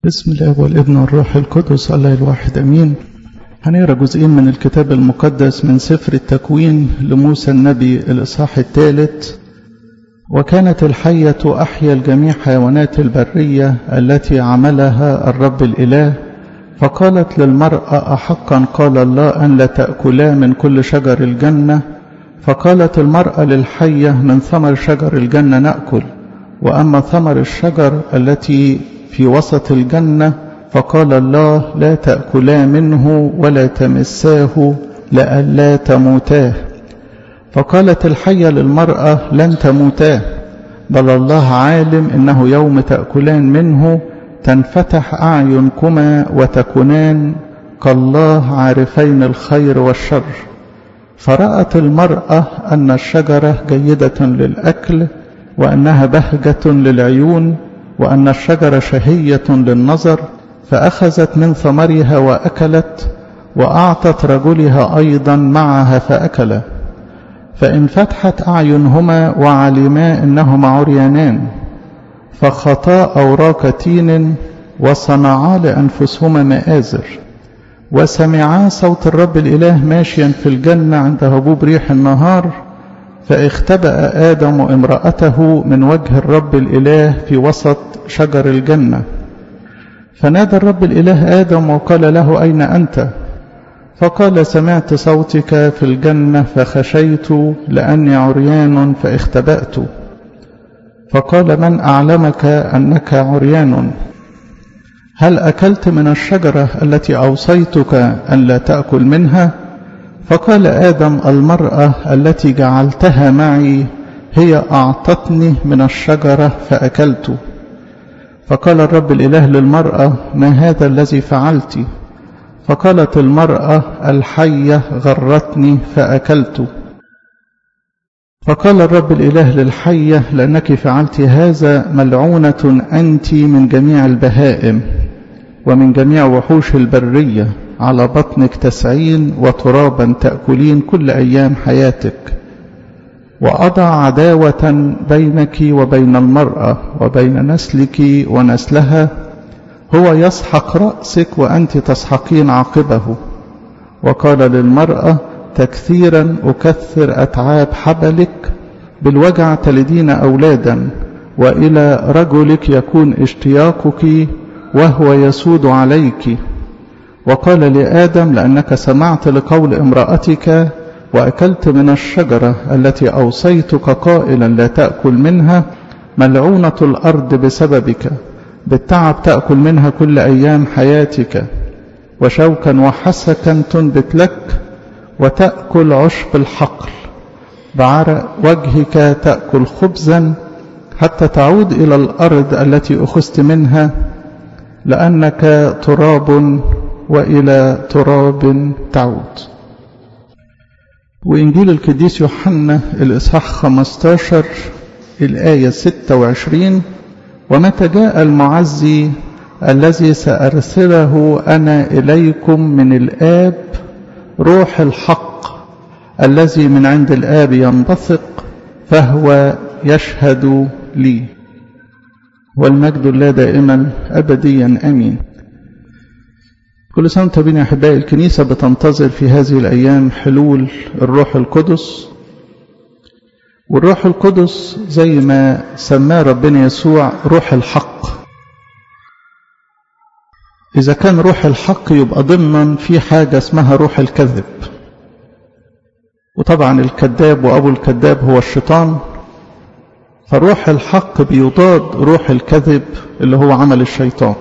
بسم الله والابن والروح القدس الله الواحد امين هنقرا جزئين من الكتاب المقدس من سفر التكوين لموسى النبي الاصحاح الثالث وكانت الحية أحيا الجميع حيوانات البرية التي عملها الرب الإله فقالت للمرأة أحقا قال الله أن لا تأكلا من كل شجر الجنة فقالت المرأة للحية من ثمر شجر الجنة نأكل وأما ثمر الشجر التي في وسط الجنة فقال الله لا تأكلا منه ولا تمساه لئلا تموتاه فقالت الحية للمرأة لن تموتاه بل الله عالم إنه يوم تأكلان منه تنفتح أعينكما وتكونان كالله عارفين الخير والشر فرأت المرأة أن الشجرة جيدة للأكل وأنها بهجة للعيون وأن الشجرة شهية للنظر فأخذت من ثمرها وأكلت وأعطت رجلها أيضا معها فأكلا فانفتحت أعينهما وعلما أنهما عريانان فخطا أوراق تين وصنعا لأنفسهما مآزر وسمعا صوت الرب الإله ماشيا في الجنة عند هبوب ريح النهار فاختبأ آدم امرأته من وجه الرب الإله في وسط شجر الجنة فنادى الرب الإله آدم وقال له أين أنت فقال سمعت صوتك في الجنة فخشيت لأني عريان فاختبأت فقال من أعلمك أنك عريان هل أكلت من الشجرة التي أوصيتك أن لا تأكل منها فقال آدم المرأة التي جعلتها معي هي أعطتني من الشجرة فأكلت فقال الرب الإله للمرأة ما هذا الذي فعلت فقالت المرأة الحية غرتني فأكلت فقال الرب الإله للحية لأنك فعلت هذا ملعونة أنت من جميع البهائم ومن جميع وحوش البرية على بطنك تسعين وترابا تأكلين كل أيام حياتك وأضع عداوة بينك وبين المرأة وبين نسلك ونسلها هو يسحق رأسك وأنت تسحقين عقبه وقال للمرأة تكثيرا أكثر أتعاب حبلك بالوجع تلدين أولادا وإلى رجلك يكون اشتياقك وهو يسود عليك وقال لآدم لأنك سمعت لقول امرأتك وأكلت من الشجرة التي أوصيتك قائلا لا تأكل منها ملعونة الأرض بسببك بالتعب تأكل منها كل أيام حياتك وشوكا وحسكا تنبت لك وتأكل عشب الحقل بعرق وجهك تأكل خبزا حتى تعود إلى الأرض التي أخذت منها لأنك تراب وإلى تراب تعود وإنجيل القديس يوحنا الإصحاح 15 الآية 26 ومتى جاء المعزي الذي سأرسله أنا إليكم من الآب روح الحق الذي من عند الآب ينبثق فهو يشهد لي والمجد لله دائما أبديا أمين كل سنة وانتم بنا أحبائي الكنيسة بتنتظر في هذه الأيام حلول الروح القدس والروح القدس زي ما سماه ربنا يسوع روح الحق إذا كان روح الحق يبقى ضمنا في حاجة اسمها روح الكذب وطبعا الكذاب وأبو الكذاب هو الشيطان فروح الحق بيضاد روح الكذب اللي هو عمل الشيطان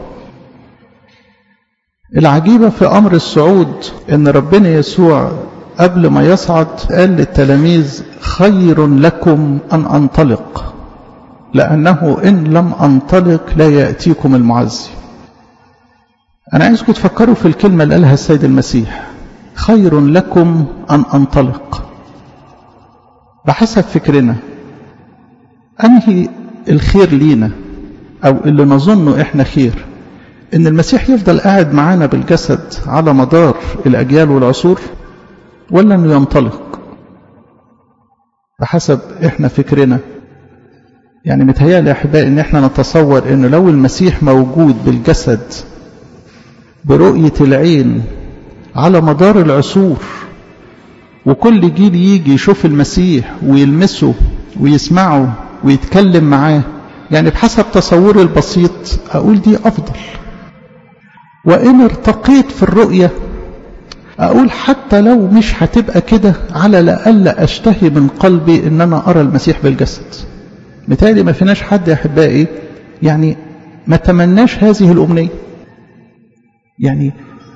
العجيبة في أمر الصعود إن ربنا يسوع قبل ما يصعد قال للتلاميذ خير لكم أن أنطلق لأنه إن لم أنطلق لا يأتيكم المعزي أنا عايزكم تفكروا في الكلمة اللي قالها السيد المسيح خير لكم أن أنطلق بحسب فكرنا أنهي الخير لينا أو اللي نظنه إحنا خير إن المسيح يفضل قاعد معانا بالجسد على مدار الأجيال والعصور ولا أنه ينطلق بحسب إحنا فكرنا يعني متهيألي يا أحبائي إن إحنا نتصور إنه لو المسيح موجود بالجسد برؤية العين على مدار العصور وكل جيل يجي يشوف المسيح ويلمسه ويسمعه ويتكلم معاه يعني بحسب تصوري البسيط أقول دي أفضل وإن ارتقيت في الرؤية أقول حتى لو مش هتبقى كده على الأقل أشتهي من قلبي إن أنا أرى المسيح بالجسد متهيألي ما فيناش حد يا أحبائي يعني ما تمناش هذه الأمنية يعني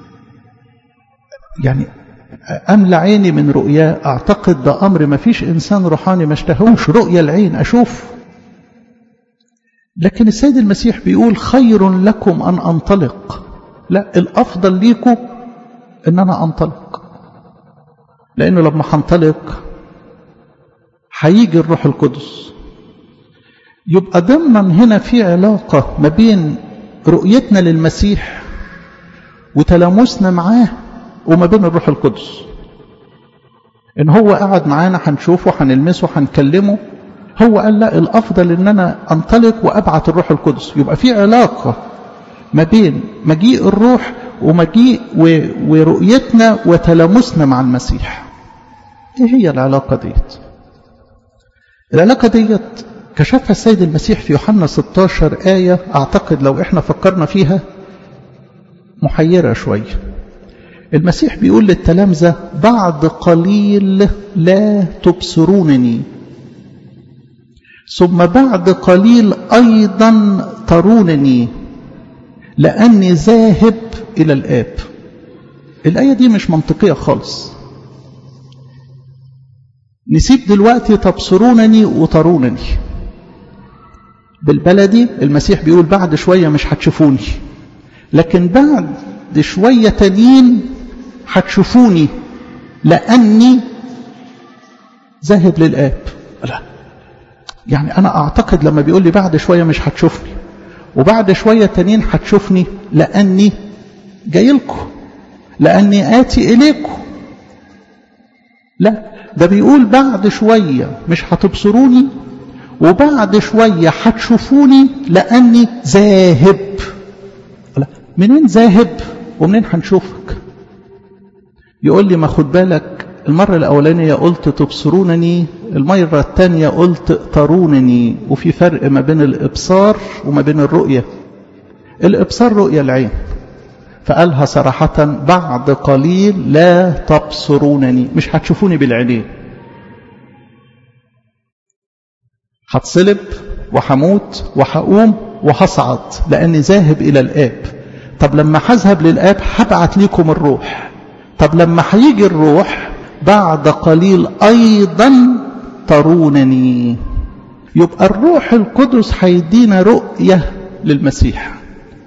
يعني أملى عيني من رؤياه أعتقد ده أمر ما فيش إنسان روحاني ما اشتهوش رؤية العين أشوف لكن السيد المسيح بيقول خير لكم أن أنطلق لا الأفضل ليكم أن أنا أنطلق لأنه لما هنطلق هيجي الروح القدس يبقى ضمن هنا في علاقة ما بين رؤيتنا للمسيح وتلامسنا معاه وما بين الروح القدس ان هو قعد معانا هنشوفه هنلمسه هنكلمه هو قال لا الافضل ان انا انطلق وابعت الروح القدس يبقى في علاقه ما بين مجيء الروح ومجيء ورؤيتنا وتلامسنا مع المسيح ايه هي العلاقه ديت العلاقه ديت كشفها السيد المسيح في يوحنا 16 آية أعتقد لو إحنا فكرنا فيها محيرة شوية المسيح بيقول للتلامذة بعد قليل لا تبصرونني ثم بعد قليل أيضا ترونني لأني ذاهب إلى الآب الآية دي مش منطقية خالص نسيب دلوقتي تبصرونني وترونني بالبلدي المسيح بيقول بعد شوية مش هتشوفوني لكن بعد شوية تانيين هتشوفوني لأني ذاهب للآب لا يعني أنا أعتقد لما بيقول لي بعد شوية مش هتشوفني وبعد شوية تانيين هتشوفني لأني جاي لكم لأني آتي إليكم لا ده بيقول بعد شوية مش هتبصروني وبعد شوية هتشوفوني لأني ذاهب لا منين ذاهب ومنين هنشوفك يقول لي ما خد بالك المرة الأولانية قلت تبصرونني المرة الثانية قلت ترونني وفي فرق ما بين الإبصار وما بين الرؤية الإبصار رؤية العين فقالها صراحة بعد قليل لا تبصرونني مش هتشوفوني بالعينين هتصلب وحموت وحقوم وهصعد لأني ذاهب إلى الآب طب لما هذهب للآب هبعت لكم الروح طب لما هيجي الروح بعد قليل أيضا ترونني يبقى الروح القدس هيدينا رؤية للمسيح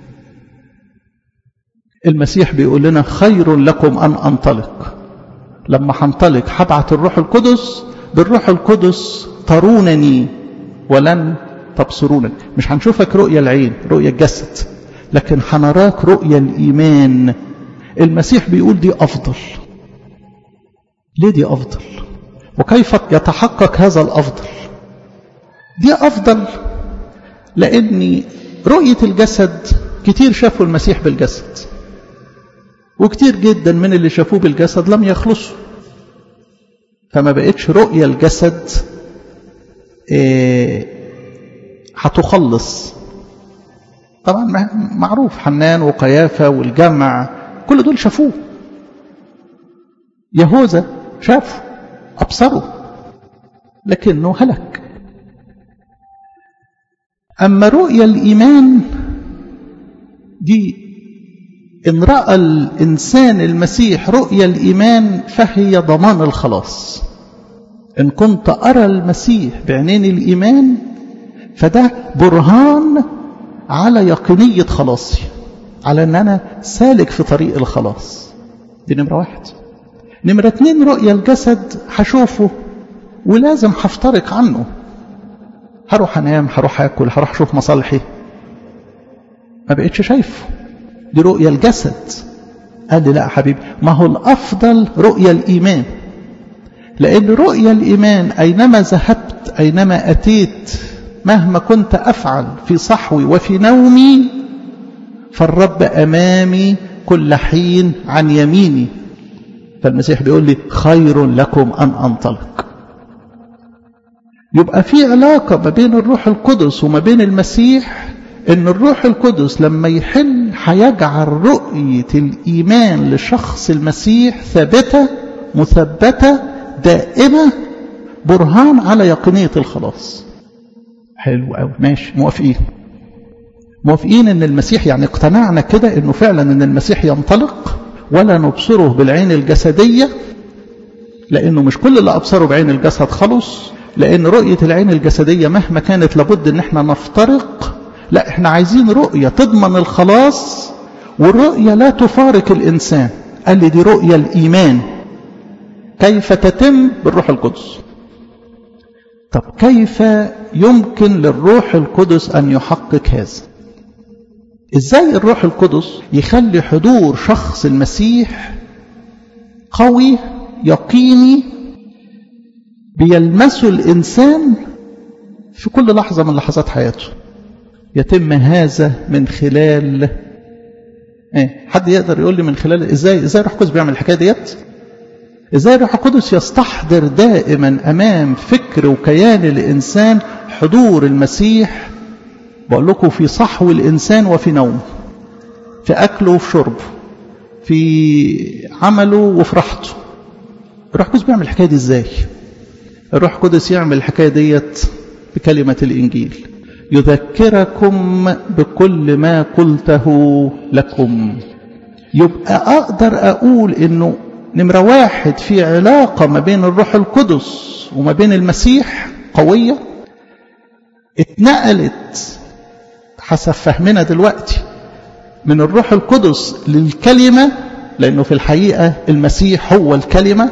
المسيح بيقول لنا خير لكم أن أنطلق لما هنطلق هبعت الروح القدس بالروح القدس ترونني ولن تبصرونني مش هنشوفك رؤية العين رؤية الجسد لكن هنراك رؤية الإيمان المسيح بيقول دي أفضل ليه دي أفضل وكيف يتحقق هذا الأفضل دي أفضل لأن رؤية الجسد كتير شافوا المسيح بالجسد وكتير جدا من اللي شافوه بالجسد لم يخلصوا فما بقتش رؤية الجسد هتخلص طبعا معروف حنان وقيافة والجمع كل دول شافوه يهوذا شافه أبصره لكنه هلك أما رؤيا الإيمان دي إن رأى الإنسان المسيح رؤيا الإيمان فهي ضمان الخلاص إن كنت أرى المسيح بعينين الإيمان فده برهان على يقينية خلاصي على أن أنا سالك في طريق الخلاص دي نمرة واحد نمرة اتنين رؤية الجسد هشوفه ولازم هفترق عنه هروح أنام هروح أكل هروح أشوف مصالحي ما بقتش شايفه دي رؤية الجسد قال لي لا حبيبي ما هو الأفضل رؤية الإيمان لأن رؤية الإيمان أينما ذهبت أينما أتيت مهما كنت أفعل في صحوي وفي نومي فالرب أمامي كل حين عن يميني فالمسيح بيقول لي خير لكم أن أنطلق يبقى في علاقة ما بين الروح القدس وما بين المسيح ان الروح القدس لما يحل هيجعل رؤية الإيمان لشخص المسيح ثابتة مثبتة دائمة برهان على يقينية الخلاص حلو قوي ماشي موافقين موافقين ان المسيح يعني اقتنعنا كده انه فعلا ان المسيح ينطلق ولا نبصره بالعين الجسدية لانه مش كل اللي ابصره بعين الجسد خلص لان رؤية العين الجسدية مهما كانت لابد ان احنا نفترق لا احنا عايزين رؤية تضمن الخلاص والرؤية لا تفارق الانسان قال لي دي رؤية الايمان كيف تتم بالروح القدس طب كيف يمكن للروح القدس أن يحقق هذا إزاي الروح القدس يخلي حضور شخص المسيح قوي يقيني بيلمسه الإنسان في كل لحظة من لحظات حياته يتم هذا من خلال ايه حد يقدر يقول لي من خلال ازاي ازاي الروح القدس بيعمل الحكايه ديت ازاي الروح القدس يستحضر دائما امام فكر وكيان الانسان حضور المسيح بقول لكم في صحو الانسان وفي نومه في اكله وفي شربه في عمله وفي راحته الروح القدس بيعمل الحكايه دي ازاي الروح القدس يعمل الحكايه ديت بكلمه الانجيل يذكركم بكل ما قلته لكم يبقى اقدر اقول انه نمرة واحد في علاقة ما بين الروح القدس وما بين المسيح قوية اتنقلت حسب فهمنا دلوقتي من الروح القدس للكلمة لأنه في الحقيقة المسيح هو الكلمة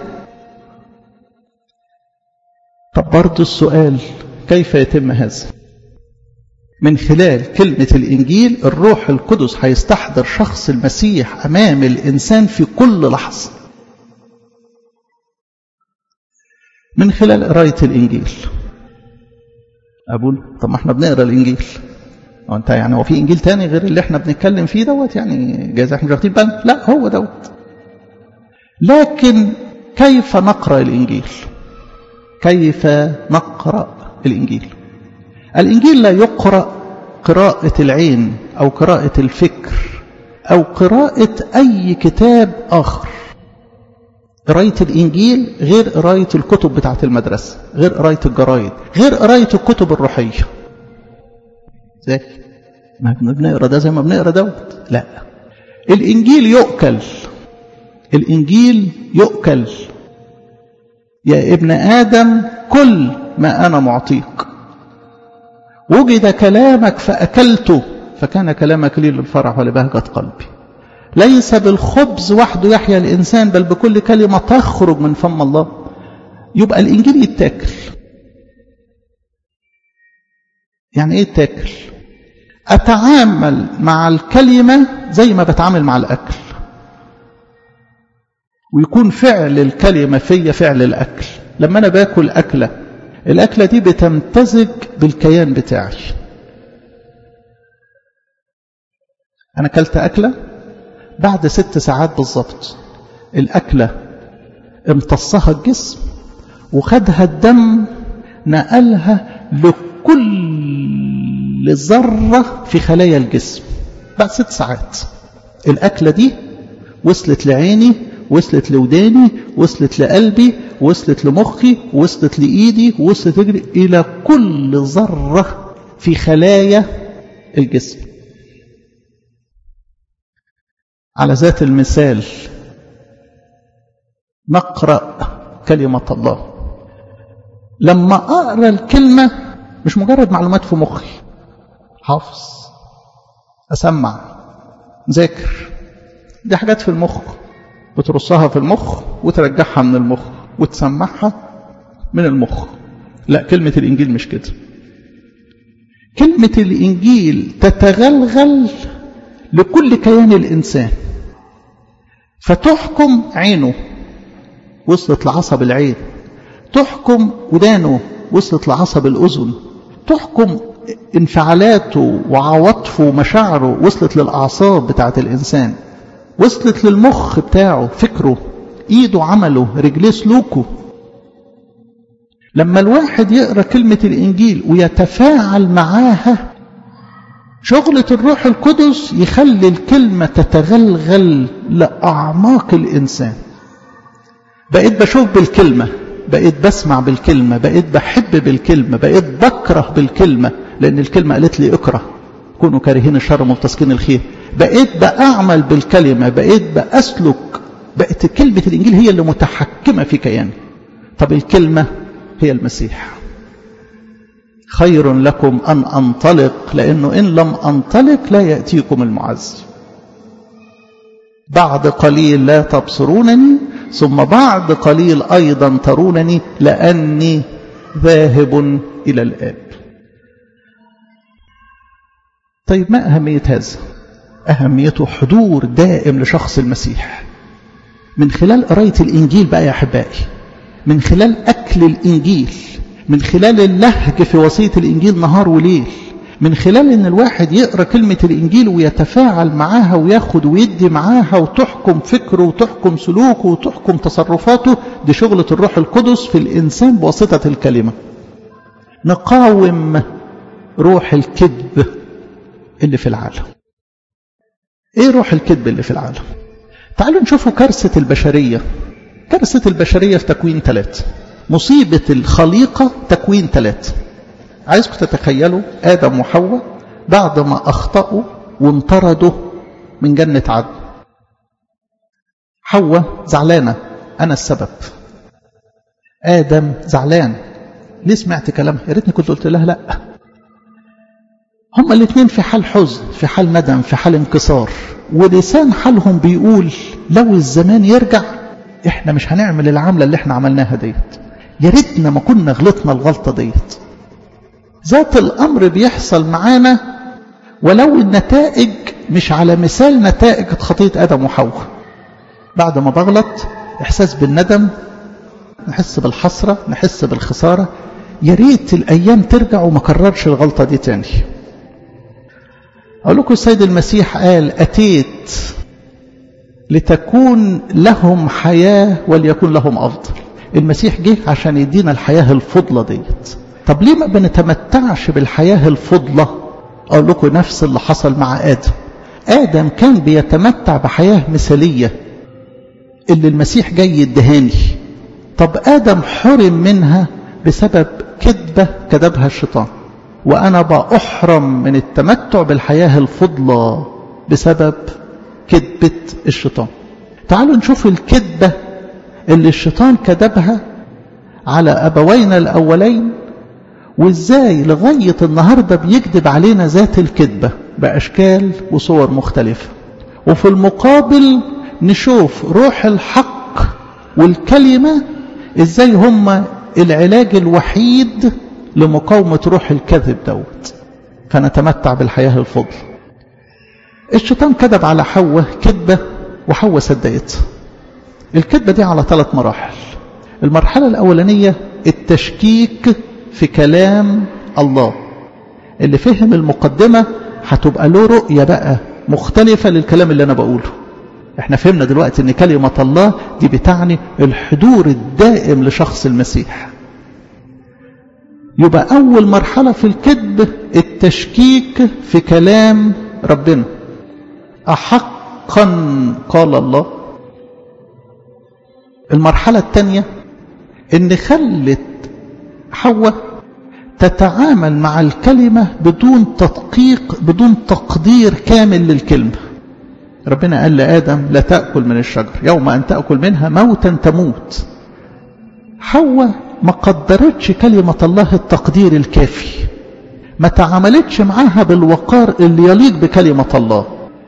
طب برضو السؤال كيف يتم هذا من خلال كلمة الإنجيل الروح القدس هيستحضر شخص المسيح أمام الإنسان في كل لحظة من خلال قراية الإنجيل أقول طب ما احنا بنقرا الإنجيل وانت يعني هو في إنجيل تاني غير اللي احنا بنتكلم فيه دوت يعني جايز احنا مش واخدين بالنا لا هو دوت لكن كيف نقرأ الإنجيل كيف نقرأ الإنجيل الإنجيل لا يقرأ قراءة العين أو قراءة الفكر أو قراءة أي كتاب آخر قراية الإنجيل غير قراية الكتب بتاعة المدرسة غير قراية الجرايد غير قراية الكتب الروحية زي ما بنقرا ده زي ما بنقرا دوت لا الإنجيل يؤكل الإنجيل يؤكل يا ابن آدم كل ما أنا معطيك وجد كلامك فأكلته فكان كلامك لي للفرح ولبهجة قلبي ليس بالخبز وحده يحيا الإنسان بل بكل كلمة تخرج من فم الله يبقى الإنجيل يتاكل يعني إيه يتاكل أتعامل مع الكلمة زي ما بتعامل مع الأكل ويكون فعل الكلمة فيا فعل الأكل لما أنا باكل أكلة الأكلة دي بتمتزج بالكيان بتاعي أنا أكلت أكلة بعد ست ساعات بالظبط الأكلة امتصها الجسم وخدها الدم نقلها لكل ذرة في خلايا الجسم بعد ست ساعات الأكلة دي وصلت لعيني وصلت لوداني وصلت لقلبي وصلت لمخي وصلت لإيدي وصلت رجلي إلى كل ذرة في خلايا الجسم على ذات المثال نقرأ كلمة الله لما أقرأ الكلمة مش مجرد معلومات في مخي حافظ أسمع ذاكر دي حاجات في المخ بترصها في المخ وترجعها من المخ وتسمعها من المخ لا كلمة الإنجيل مش كده كلمة الإنجيل تتغلغل لكل كيان الإنسان فتحكم عينه وصلت لعصب العين تحكم ودانه وصلت لعصب الأذن تحكم انفعالاته وعواطفه ومشاعره وصلت للأعصاب بتاعت الإنسان وصلت للمخ بتاعه فكره ايده عمله رجليه سلوكه لما الواحد يقرا كلمه الانجيل ويتفاعل معاها شغله الروح القدس يخلي الكلمه تتغلغل لاعماق الانسان بقيت بشوف بالكلمه بقيت بسمع بالكلمه بقيت بحب بالكلمه بقيت بكره بالكلمه لان الكلمه قالت لي اكره كونوا كارهين الشر مبتسكين الخير بقيت بأعمل بالكلمة بقيت بأسلك بقت كلمة الإنجيل هي اللي متحكمة في كياني طب الكلمة هي المسيح خير لكم أن أنطلق لأنه إن لم أنطلق لا يأتيكم المعز بعد قليل لا تبصرونني ثم بعد قليل أيضا ترونني لأني ذاهب إلى الآب طيب ما أهمية هذا أهميته حضور دائم لشخص المسيح من خلال قراية الإنجيل بقى يا أحبائي من خلال أكل الإنجيل من خلال اللهج في وصية الإنجيل نهار وليل من خلال ان الواحد يقرا كلمه الانجيل ويتفاعل معاها وياخد ويدي معاها وتحكم فكره وتحكم سلوكه وتحكم تصرفاته دي شغله الروح القدس في الانسان بواسطه الكلمه نقاوم روح الكذب اللي في العالم ايه روح الكذب اللي في العالم تعالوا نشوفوا كارثة البشرية كارثة البشرية في تكوين ثلاثة مصيبة الخليقة تكوين ثلاثة عايزكم تتخيلوا آدم وحواء بعد ما أخطأوا وانطردوا من جنة عدن حواء زعلانة أنا السبب آدم زعلان ليه سمعت كلامها يا ريتني كنت قلت لها لأ هما الاثنين في حال حزن في حال ندم في حال انكسار ولسان حالهم بيقول لو الزمان يرجع احنا مش هنعمل العملة اللي احنا عملناها ديت يا ريتنا ما كنا غلطنا الغلطة ديت ذات الأمر بيحصل معانا ولو النتائج مش على مثال نتائج خطية آدم وحواء بعد ما بغلط إحساس بالندم نحس بالحسرة نحس بالخسارة يا ريت الأيام ترجع وما كررش الغلطة دي تاني أقول لكم السيد المسيح قال أتيت لتكون لهم حياة وليكن لهم أفضل المسيح جه عشان يدينا الحياة الفضلة ديت طب ليه ما بنتمتعش بالحياة الفضلة أقول لكم نفس اللي حصل مع آدم آدم كان بيتمتع بحياة مثالية اللي المسيح جاي يدهاني طب آدم حرم منها بسبب كذبة كذبها الشيطان وأنا بأحرم من التمتع بالحياة الفضلة بسبب كذبة الشيطان تعالوا نشوف الكذبة اللي الشيطان كذبها على أبوينا الأولين وإزاي لغاية النهاردة بيكذب علينا ذات الكذبة بأشكال وصور مختلفة وفي المقابل نشوف روح الحق والكلمة إزاي هما العلاج الوحيد لمقاومة روح الكذب دوت فنتمتع بالحياة الفضل الشيطان كذب على حواء كذبة وحواء صدقتها الكذبة دي على ثلاث مراحل المرحلة الأولانية التشكيك في كلام الله اللي فهم المقدمة هتبقى له رؤية بقى مختلفة للكلام اللي أنا بقوله احنا فهمنا دلوقتي ان كلمة الله دي بتعني الحضور الدائم لشخص المسيح يبقى أول مرحلة في الكذب التشكيك في كلام ربنا أحقا قال الله المرحلة الثانية ان خلت حواء تتعامل مع الكلمة بدون تدقيق بدون تقدير كامل للكلمة ربنا قال لآدم لا تأكل من الشجر يوم أن تأكل منها موتا تموت حواء ما قدرتش كلمة الله التقدير الكافي ما تعاملتش معاها بالوقار اللي يليق بكلمة الله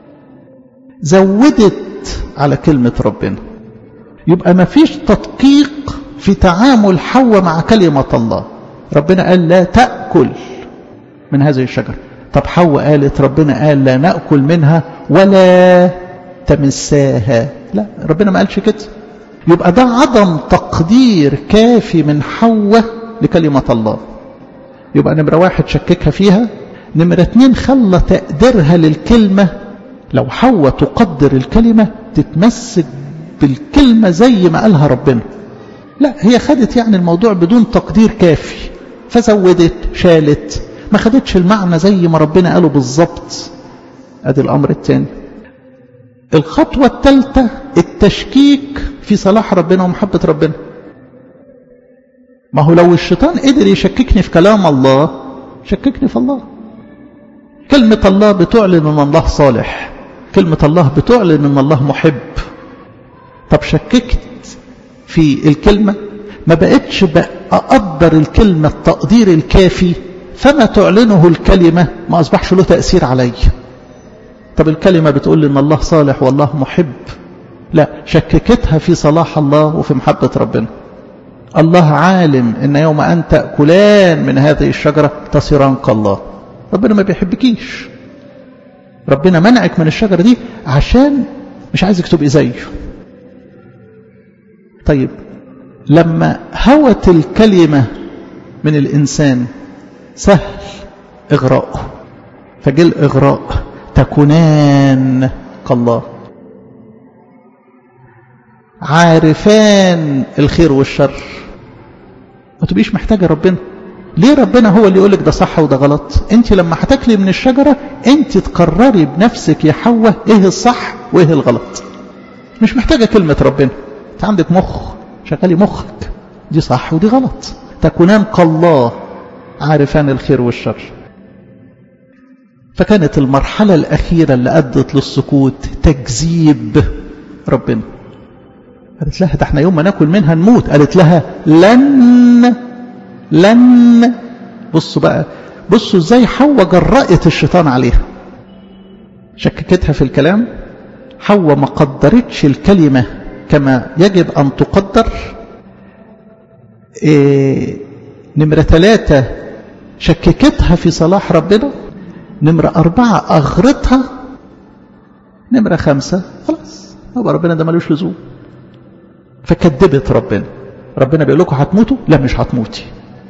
زودت على كلمة ربنا يبقى ما فيش تدقيق في تعامل حواء مع كلمة الله ربنا قال لا تأكل من هذه الشجرة طب حواء قالت ربنا قال لا نأكل منها ولا تمساها لا ربنا ما قالش كده يبقى ده عدم تقدير كافي من حواء لكلمة الله يبقى نمرة واحد شككها فيها نمرة اتنين خلى تقديرها للكلمة لو حواء تقدر الكلمة تتمسك بالكلمة زي ما قالها ربنا لا هي خدت يعني الموضوع بدون تقدير كافي فزودت شالت ما خدتش المعنى زي ما ربنا قاله بالظبط ادي الامر الثاني الخطوة الثالثة التشكيك في صلاح ربنا ومحبة ربنا ما هو لو الشيطان قدر يشككني في كلام الله شككني في الله كلمة الله بتعلن ان الله صالح كلمة الله بتعلن ان الله محب طب شككت في الكلمة ما بقتش أقدر الكلمة التقدير الكافي فما تعلنه الكلمة ما أصبحش له تأثير علي طب الكلمة بتقول إن الله صالح والله محب لا شككتها في صلاح الله وفي محبة ربنا الله عالم إن يوم أن تأكلان من هذه الشجرة تصيران كالله ربنا ما بيحبكيش ربنا منعك من الشجرة دي عشان مش عايزك تبقي زيه طيب لما هوت الكلمة من الإنسان سهل إغراءه فجاء الإغراء تكونان كالله عارفان الخير والشر ما تبقيش محتاجة ربنا ليه ربنا هو اللي يقولك ده صح وده غلط انت لما هتاكلي من الشجرة انت تقرري بنفسك يا حواء ايه الصح وايه الغلط مش محتاجة كلمة ربنا انت عندك مخ شغالي مخك دي صح ودي غلط تكونان كالله عارفان الخير والشر فكانت المرحلة الأخيرة اللي أدت للسكوت تكذيب ربنا قالت لها ده احنا يوم ما ناكل منها نموت قالت لها لن لن بصوا بقى بصوا ازاي حواء جرأت الشيطان عليها شككتها في الكلام حواء ما قدرتش الكلمة كما يجب أن تقدر إيه نمرة ثلاثة شككتها في صلاح ربنا نمرة أربعة أغرتها نمرة خمسة خلاص هو ربنا ده ملوش لزوم فكذبت ربنا ربنا بيقول لكم هتموتوا لا مش هتموتي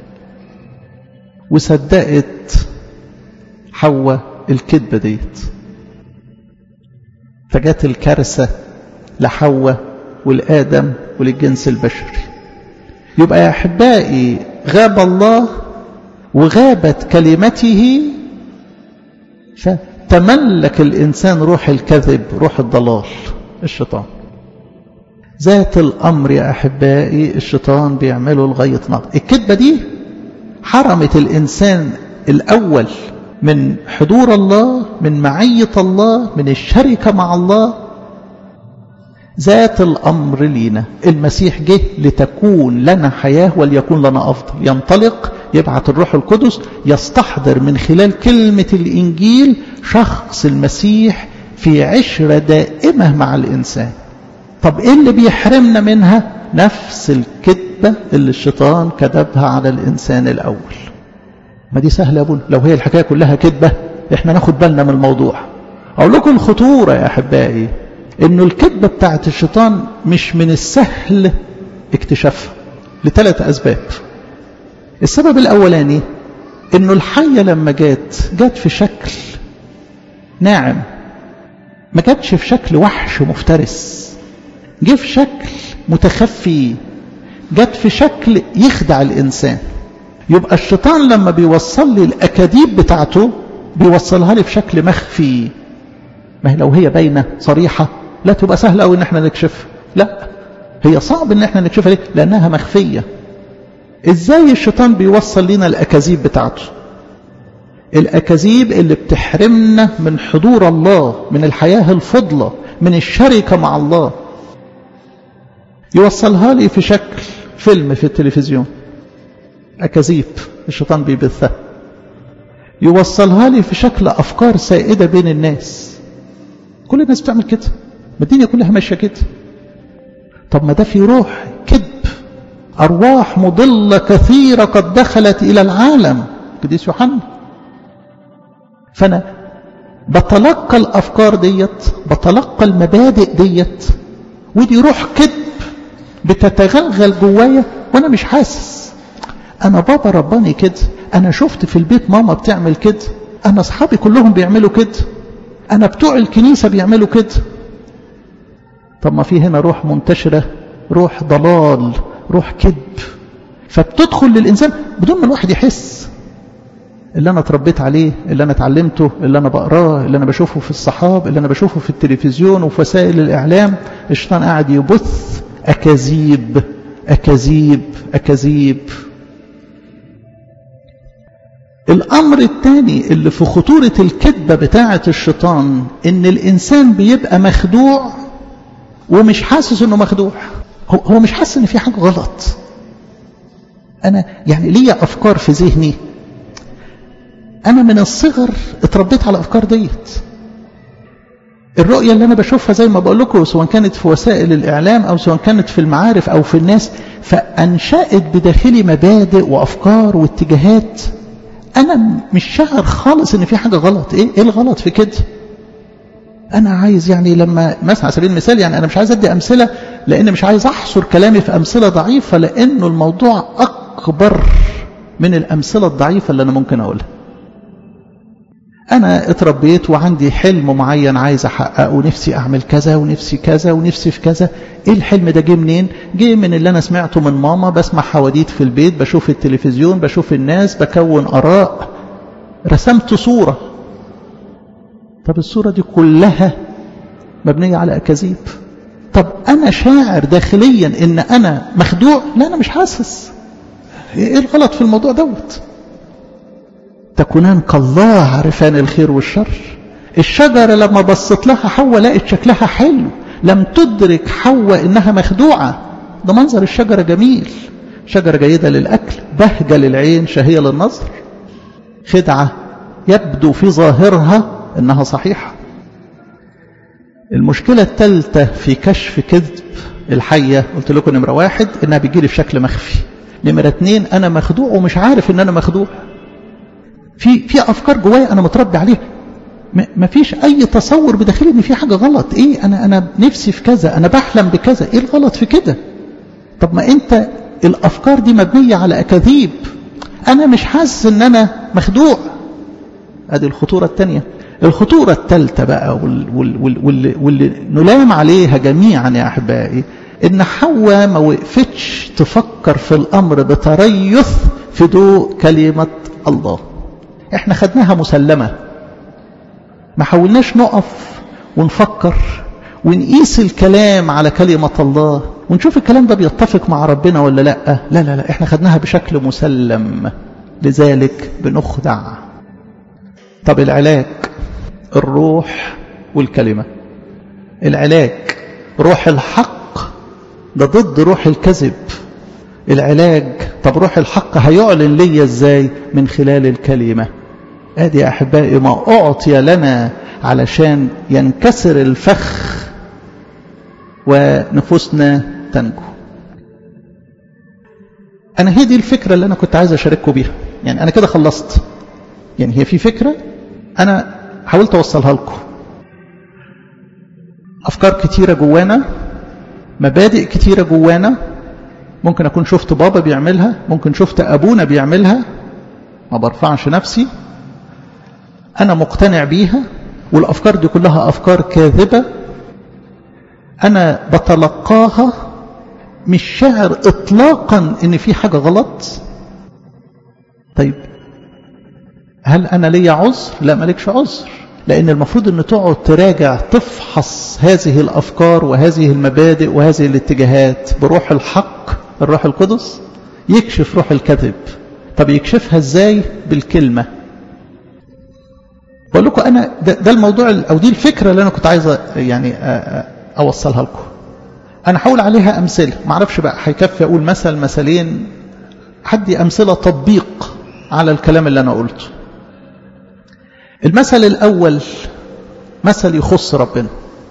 وصدقت حواء الكذبة ديت فجت الكارثة لحواء والآدم وللجنس البشري يبقى يا أحبائي غاب الله وغابت كلمته فتملك الإنسان روح الكذب روح الضلال الشيطان ذات الأمر يا أحبائي الشيطان بيعمله لغاية نار الكذبة دي حرمت الإنسان الأول من حضور الله من معية الله من الشركة مع الله ذات الأمر لينا المسيح جه لتكون لنا حياة وليكون لنا أفضل ينطلق يبعث الروح القدس يستحضر من خلال كلمة الإنجيل شخص المسيح في عشرة دائمة مع الإنسان طب إيه اللي بيحرمنا منها نفس الكذبة اللي الشيطان كذبها على الإنسان الأول ما دي سهلة يا ابونا لو هي الحكاية كلها كذبة احنا ناخد بالنا من الموضوع أقول لكم الخطورة يا أحبائي انه الكذبة بتاعت الشيطان مش من السهل اكتشافها لثلاث أسباب السبب الأولاني انه الحية لما جات جات في شكل ناعم ما جاتش في شكل وحش مفترس جه في شكل متخفي جت في شكل يخدع الإنسان يبقى الشيطان لما بيوصل لي الأكاذيب بتاعته بيوصلها لي في شكل مخفي ما هي لو هي باينة صريحة لا تبقى سهلة أو إن احنا نكشفها لا هي صعب إن احنا نكشفها ليه لأنها مخفية إزاي الشيطان بيوصل لنا الأكاذيب بتاعته الأكاذيب اللي بتحرمنا من حضور الله من الحياة الفضلة من الشركة مع الله يوصلها لي في شكل فيلم في التلفزيون أكاذيب الشيطان بيبثها يوصلها لي في شكل أفكار سائدة بين الناس كل الناس بتعمل كده ما الدنيا كلها ماشية كده طب ما ده في روح كذب أرواح مضلة كثيرة قد دخلت إلى العالم قديس يوحنا فأنا بتلقى الأفكار ديت بتلقى المبادئ ديت ودي روح كذب بتتغلغل جوايا وأنا مش حاسس انا بابا رباني كده انا شفت في البيت ماما بتعمل كده انا اصحابي كلهم بيعملوا كده انا بتوع الكنيسه بيعملوا كده طب ما في هنا روح منتشره روح ضلال روح كذب فبتدخل للانسان بدون ما الواحد يحس اللي انا اتربيت عليه اللي انا اتعلمته اللي انا بقراه اللي انا بشوفه في الصحاب اللي انا بشوفه في التلفزيون وفي وسائل الاعلام الشيطان قاعد يبث اكاذيب اكاذيب اكاذيب الامر الثاني اللي في خطوره الكذبه بتاعه الشيطان ان الانسان بيبقى مخدوع ومش حاسس انه مخدوع هو مش حاسس ان في حاجه غلط انا يعني ليا افكار في ذهني انا من الصغر اتربيت على الافكار ديت الرؤيه اللي انا بشوفها زي ما بقول لكم سواء كانت في وسائل الاعلام او سواء كانت في المعارف او في الناس فانشات بداخلي مبادئ وافكار واتجاهات انا مش شاعر خالص ان في حاجه غلط ايه ايه الغلط في كده انا عايز يعني لما مثلا على سبيل المثال يعني انا مش عايز ادي امثله لان مش عايز احصر كلامي في امثله ضعيفه لانه الموضوع اكبر من الامثله الضعيفه اللي انا ممكن اقولها أنا اتربيت وعندي حلم معين عايز أحققه ونفسي أعمل كذا ونفسي كذا ونفسي في كذا إيه الحلم ده جه منين؟ جه من اللي أنا سمعته من ماما بسمع حواديت في البيت بشوف التلفزيون بشوف الناس بكون آراء رسمت صورة طب الصورة دي كلها مبنية على أكاذيب طب أنا شاعر داخليا إن أنا مخدوع لا أنا مش حاسس إيه الغلط في الموضوع دوت تكونان كالله عارفان الخير والشر الشجرة لما بصت لها حواء لقت شكلها حلو لم تدرك حواء انها مخدوعة ده منظر الشجرة جميل شجرة جيدة للأكل بهجة للعين شهية للنظر خدعة يبدو في ظاهرها انها صحيحة المشكلة الثالثة في كشف كذب الحية قلت لكم نمرة واحد انها بيجيلي في شكل مخفي نمرة اتنين انا مخدوع ومش عارف ان انا مخدوع في في افكار جوايا انا متربي عليها ما فيش اي تصور بداخلي ان في حاجه غلط ايه انا انا نفسي في كذا انا بحلم بكذا ايه الغلط في كده طب ما انت الافكار دي مبنيه على اكاذيب انا مش حاسس ان انا مخدوع ادي الخطوره الثانيه الخطوره الثالثه بقى واللي, واللي, واللي, واللي نلام عليها جميعا يا احبائي ان حواء ما وقفتش تفكر في الامر بتريث في ضوء كلمه الله احنا خدناها مسلمة ما حاولناش نقف ونفكر ونقيس الكلام على كلمة الله ونشوف الكلام ده بيتفق مع ربنا ولا لا لا لا لا احنا خدناها بشكل مسلم لذلك بنخدع طب العلاج الروح والكلمة العلاج روح الحق ده ضد روح الكذب العلاج طب روح الحق هيعلن لي ازاي من خلال الكلمه ادي يا احبائي ما اعطي لنا علشان ينكسر الفخ ونفوسنا تنجو انا هي دي الفكره اللي انا كنت عايز اشارككم بيها يعني انا كده خلصت يعني هي في فكره انا حاولت اوصلها لكم افكار كتيره جوانا مبادئ كتيره جوانا ممكن اكون شفت بابا بيعملها ممكن شفت ابونا بيعملها ما برفعش نفسي أنا مقتنع بيها والأفكار دي كلها أفكار كاذبة أنا بتلقاها مش شاعر إطلاقا إن في حاجة غلط طيب هل أنا ليا عذر؟ لا مالكش عذر لأن المفروض أن تقعد تراجع تفحص هذه الأفكار وهذه المبادئ وهذه الاتجاهات بروح الحق الروح القدس يكشف روح الكذب طب يكشفها ازاي بالكلمة بقول لكم أنا ده, ده الموضوع أو دي الفكرة اللي أنا كنت عايز يعني أوصلها لكم أنا هقول عليها أمثلة ما اعرفش بقى هيكفي أقول مثل مثلين حدي أمثلة تطبيق على الكلام اللي أنا قلته المثل الأول مثل يخص ربنا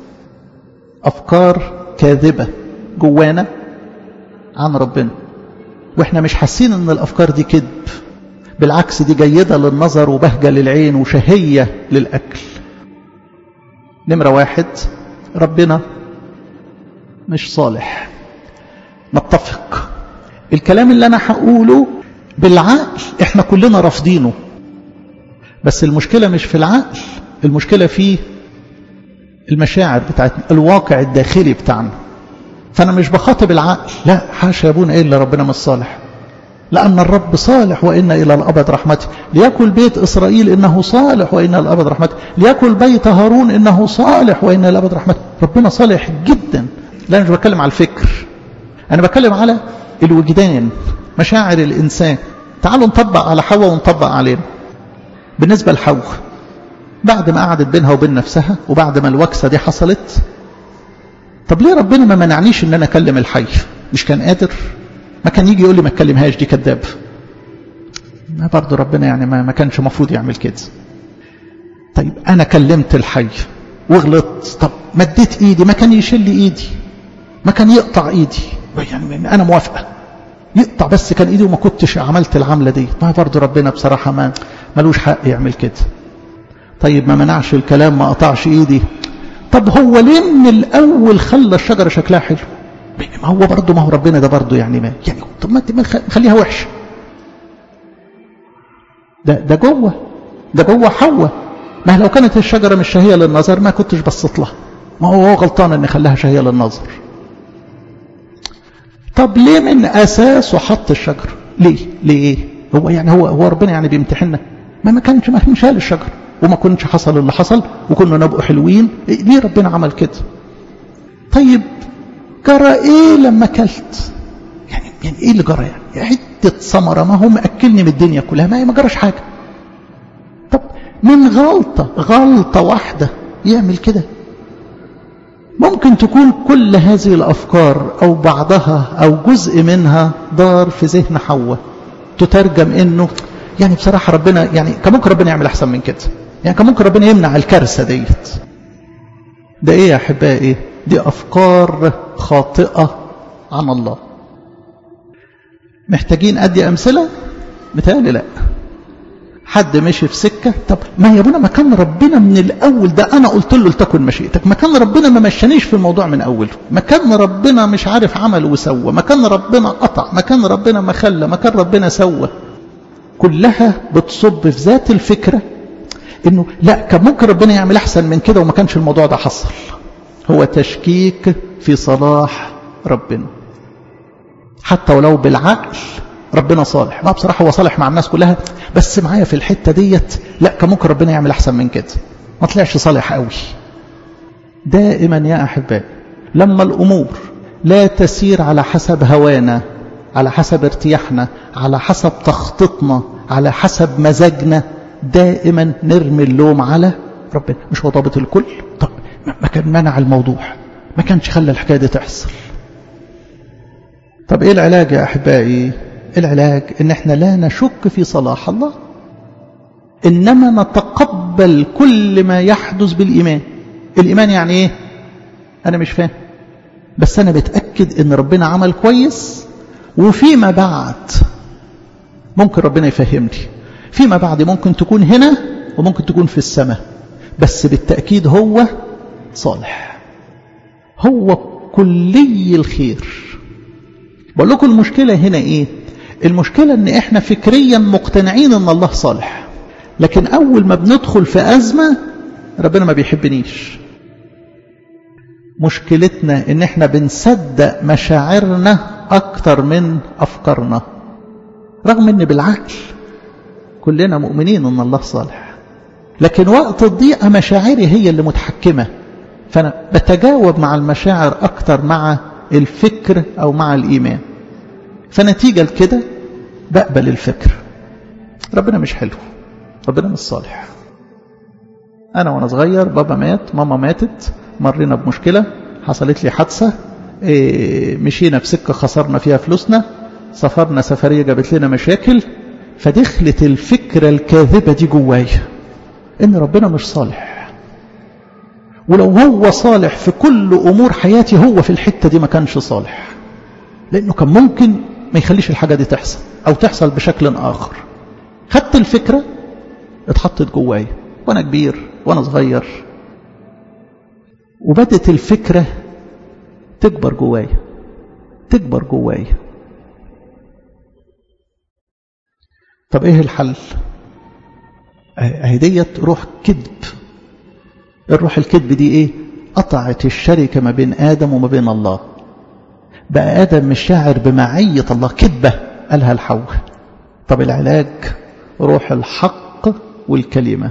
أفكار كاذبة جوانا عن ربنا واحنا مش حاسين ان الافكار دي كذب بالعكس دي جيدة للنظر وبهجة للعين وشهية للأكل نمرة واحد ربنا مش صالح نتفق الكلام اللي أنا هقوله بالعقل احنا كلنا رافضينه بس المشكلة مش في العقل المشكلة في المشاعر بتاعتنا الواقع الداخلي بتاعنا فأنا مش بخاطب العقل لا حاشا يا ابونا إيه إلا ربنا مش صالح لأن الرب صالح وإن إلى الأبد رحمته ليأكل بيت إسرائيل إنه صالح وإن إلى الأبد رحمته ليأكل بيت هارون إنه صالح وإن إلى الأبد رحمته ربنا صالح جدا لا مش بتكلم على الفكر أنا بتكلم على الوجدان مشاعر الإنسان تعالوا نطبق على حواء ونطبق علينا بالنسبة لحواء بعد ما قعدت بينها وبين نفسها وبعد ما الوكسة دي حصلت طب ليه ربنا ما منعنيش ان انا اكلم الحي مش كان قادر ما كان يجي يقول لي ما تكلمهاش دي كذاب ما برضه ربنا يعني ما, ما كانش المفروض يعمل كده طيب انا كلمت الحي وغلطت طب مديت ايدي ما كان يشيل لي ايدي ما كان يقطع ايدي يعني انا موافقه يقطع بس كان ايدي وما كنتش عملت العمله دي ما برضه ربنا بصراحه ما ملوش حق يعمل كده طيب ما منعش الكلام ما قطعش ايدي طب هو ليه من الاول خلى الشجره شكلها حلو ما هو برضه ما هو ربنا ده برضه يعني ما يعني طب ما انت خليها وحشه ده ده جوه ده جوه حواء ما لو كانت الشجره مش شهيه للنظر ما كنتش بصيت لها ما هو هو غلطان ان خلاها شهيه للنظر طب ليه من اساسه حط الشجره ليه ليه هو يعني هو هو ربنا يعني بيمتحننا ما ما كانش ما شال الشجره وما كنتش حصل اللي حصل وكنا نبقوا حلوين ليه ربنا عمل كده طيب جرى ايه لما اكلت يعني يعني ايه اللي جرى يعني حته ثمره ما هو ماكلني من الدنيا كلها ما ما جراش حاجه طب من غلطه غلطه واحده يعمل كده ممكن تكون كل هذه الافكار او بعضها او جزء منها دار في ذهن حواء تترجم انه يعني بصراحه ربنا يعني كان ممكن ربنا يعمل احسن من كده يعني كان ممكن ربنا يمنع الكارثه ديت ده ايه يا احبائي دي افكار خاطئه عن الله محتاجين ادي امثله متهيألي لا حد مشي في سكة طب ما يا ابونا ما كان ربنا من الأول ده أنا قلت له لتكن مشيئتك ما كان ربنا ما مشانيش في الموضوع من أوله ما كان ربنا مش عارف عمل وسوى ما كان ربنا قطع ما كان ربنا ما خلى ما كان ربنا سوى كلها بتصب في ذات الفكرة انه لا كان ممكن ربنا يعمل احسن من كده وما كانش الموضوع ده حصل هو تشكيك في صلاح ربنا حتى ولو بالعقل ربنا صالح ما بصراحة هو صالح مع الناس كلها بس معايا في الحتة ديت لا كان ممكن ربنا يعمل احسن من كده ما طلعش صالح قوي دائما يا احبائي لما الامور لا تسير على حسب هوانا على حسب ارتياحنا على حسب تخطيطنا على حسب مزاجنا دائما نرمي اللوم على ربنا مش هو ضابط الكل طب ما كان منع الموضوع ما كانش خلى الحكايه دي تحصل طب ايه العلاج يا احبائي العلاج ان احنا لا نشك في صلاح الله انما نتقبل كل ما يحدث بالايمان الايمان يعني ايه انا مش فاهم بس انا بتاكد ان ربنا عمل كويس وفيما بعد ممكن ربنا يفهمني فيما بعد ممكن تكون هنا وممكن تكون في السماء بس بالتأكيد هو صالح هو كلي الخير بقول لكم المشكلة هنا ايه المشكلة ان احنا فكريا مقتنعين ان الله صالح لكن اول ما بندخل في ازمة ربنا ما بيحبنيش مشكلتنا ان احنا بنصدق مشاعرنا اكتر من افكارنا رغم ان بالعقل كلنا مؤمنين ان الله صالح لكن وقت الضيقه مشاعري هي اللي متحكمه فانا بتجاوب مع المشاعر اكتر مع الفكر او مع الايمان فنتيجه لكده بقبل الفكر ربنا مش حلو ربنا مش صالح انا وانا صغير بابا مات ماما ماتت مرينا بمشكله حصلت لي حادثه إيه مشينا في سكه خسرنا فيها فلوسنا سافرنا سفريه جابت لنا مشاكل فدخلت الفكره الكاذبه دي جوايا ان ربنا مش صالح ولو هو صالح في كل امور حياتي هو في الحته دي ما كانش صالح لانه كان ممكن ما يخليش الحاجه دي تحصل او تحصل بشكل اخر خدت الفكره اتحطت جوايا وانا كبير وانا صغير وبدت الفكره تكبر جوايا تكبر جوايا طب ايه الحل اهي ديت روح كذب الروح الكذب دي ايه قطعت الشركة ما بين آدم وما بين الله بقى آدم مش شاعر بمعية الله كذبة قالها الحواء طب العلاج روح الحق والكلمة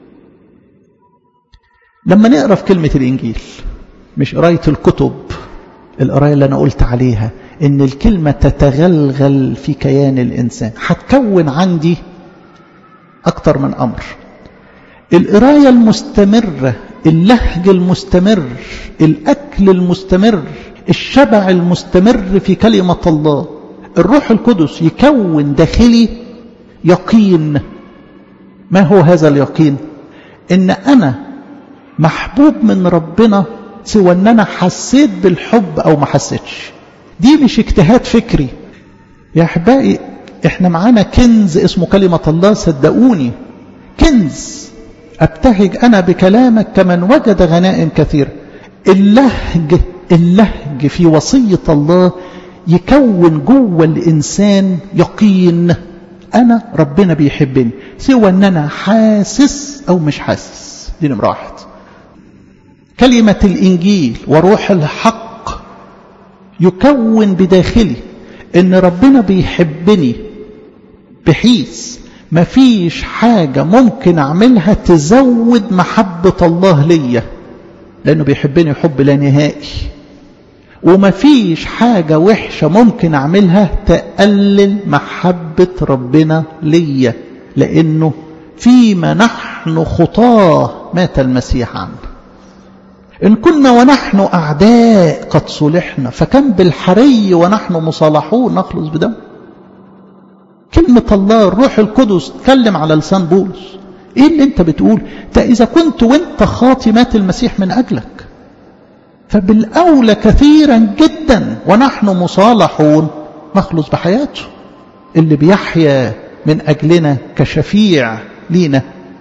لما نقرأ في كلمة الإنجيل مش قراية الكتب القراية اللي أنا قلت عليها إن الكلمة تتغلغل في كيان الإنسان هتكون عندي أكتر من أمر القراية المستمرة اللهج المستمر الأكل المستمر الشبع المستمر في كلمة الله الروح القدس يكون داخلي يقين ما هو هذا اليقين إن أنا محبوب من ربنا سوى أن أنا حسيت بالحب أو ما حسيتش دي مش اجتهاد فكري يا أحبائي احنا معانا كنز اسمه كلمة الله صدقوني كنز ابتهج أنا بكلامك كمن وجد غنائم كثير اللهج اللهج في وصية الله يكون جوه الإنسان يقين أنا ربنا بيحبني سوى أن أنا حاسس أو مش حاسس دي نمرة واحد كلمة الإنجيل وروح الحق يكون بداخلي ان ربنا بيحبني بحيث مفيش حاجة ممكن اعملها تزود محبة الله ليا لانه بيحبني حب لا نهائي ومفيش حاجة وحشة ممكن اعملها تقلل محبة ربنا ليا لانه فيما نحن خطاه مات المسيح عنه إن كنا ونحن أعداء قد صلحنا فكم بالحري ونحن مصالحون نخلص بدم كلمة الله الروح القدس تكلم على لسان بولس ايه اللي انت بتقول ده اذا كنت وانت خاطي مات المسيح من اجلك فبالاولى كثيرا جدا ونحن مصالحون نخلص بحياته اللي بيحيا من اجلنا كشفيع لينا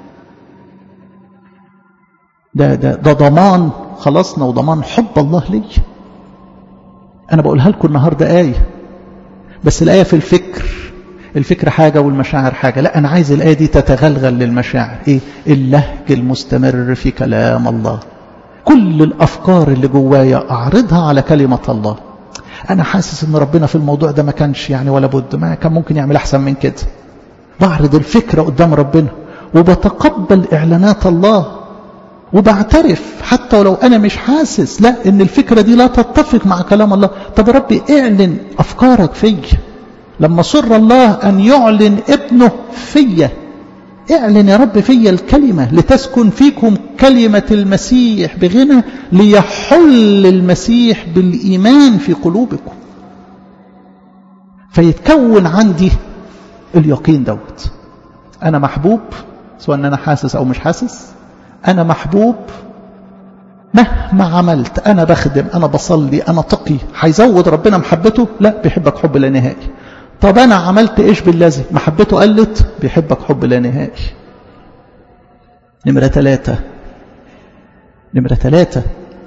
ده ده ده ضمان خلصنا وضمان حب الله لي انا بقولها لكم النهارده ايه بس الايه في الفكر الفكر حاجه والمشاعر حاجه لا انا عايز الايه دي تتغلغل للمشاعر ايه اللهج المستمر في كلام الله كل الافكار اللي جوايا اعرضها على كلمه الله انا حاسس ان ربنا في الموضوع ده ما كانش يعني ولا بد ما كان ممكن يعمل احسن من كده بعرض الفكره قدام ربنا وبتقبل اعلانات الله وبعترف حتى ولو أنا مش حاسس لا إن الفكرة دي لا تتفق مع كلام الله طب ربي اعلن أفكارك في لما سر الله أن يعلن ابنه في اعلن يا رب في الكلمة لتسكن فيكم كلمة المسيح بغنى ليحل المسيح بالإيمان في قلوبكم فيتكون عندي اليقين دوت أنا محبوب سواء أن أنا حاسس أو مش حاسس أنا محبوب مهما عملت أنا بخدم أنا بصلي أنا تقي هيزود ربنا محبته لا بيحبك حب لا نهائي طب أنا عملت إيش بالذي محبته قلت بيحبك حب لا نهائي نمرة ثلاثة نمرة ثلاثة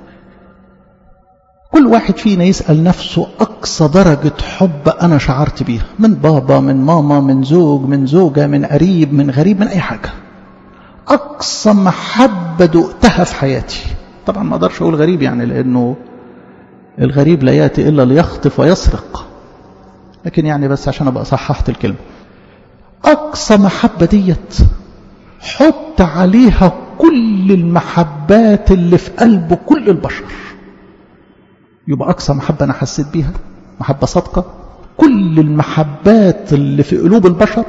كل واحد فينا يسأل نفسه أقصى درجة حب أنا شعرت بيها من بابا من ماما من زوج من زوجة من قريب من غريب من أي حاجة أقصى محبة دقتها في حياتي طبعا ما أقدرش أقول غريب يعني لأنه الغريب لا يأتي إلا ليخطف ويسرق لكن يعني بس عشان أبقى صححت الكلمة أقصى محبة ديت حط عليها كل المحبات اللي في قلب كل البشر يبقى أقصى محبة أنا حسيت بيها محبة صادقة كل المحبات اللي في قلوب البشر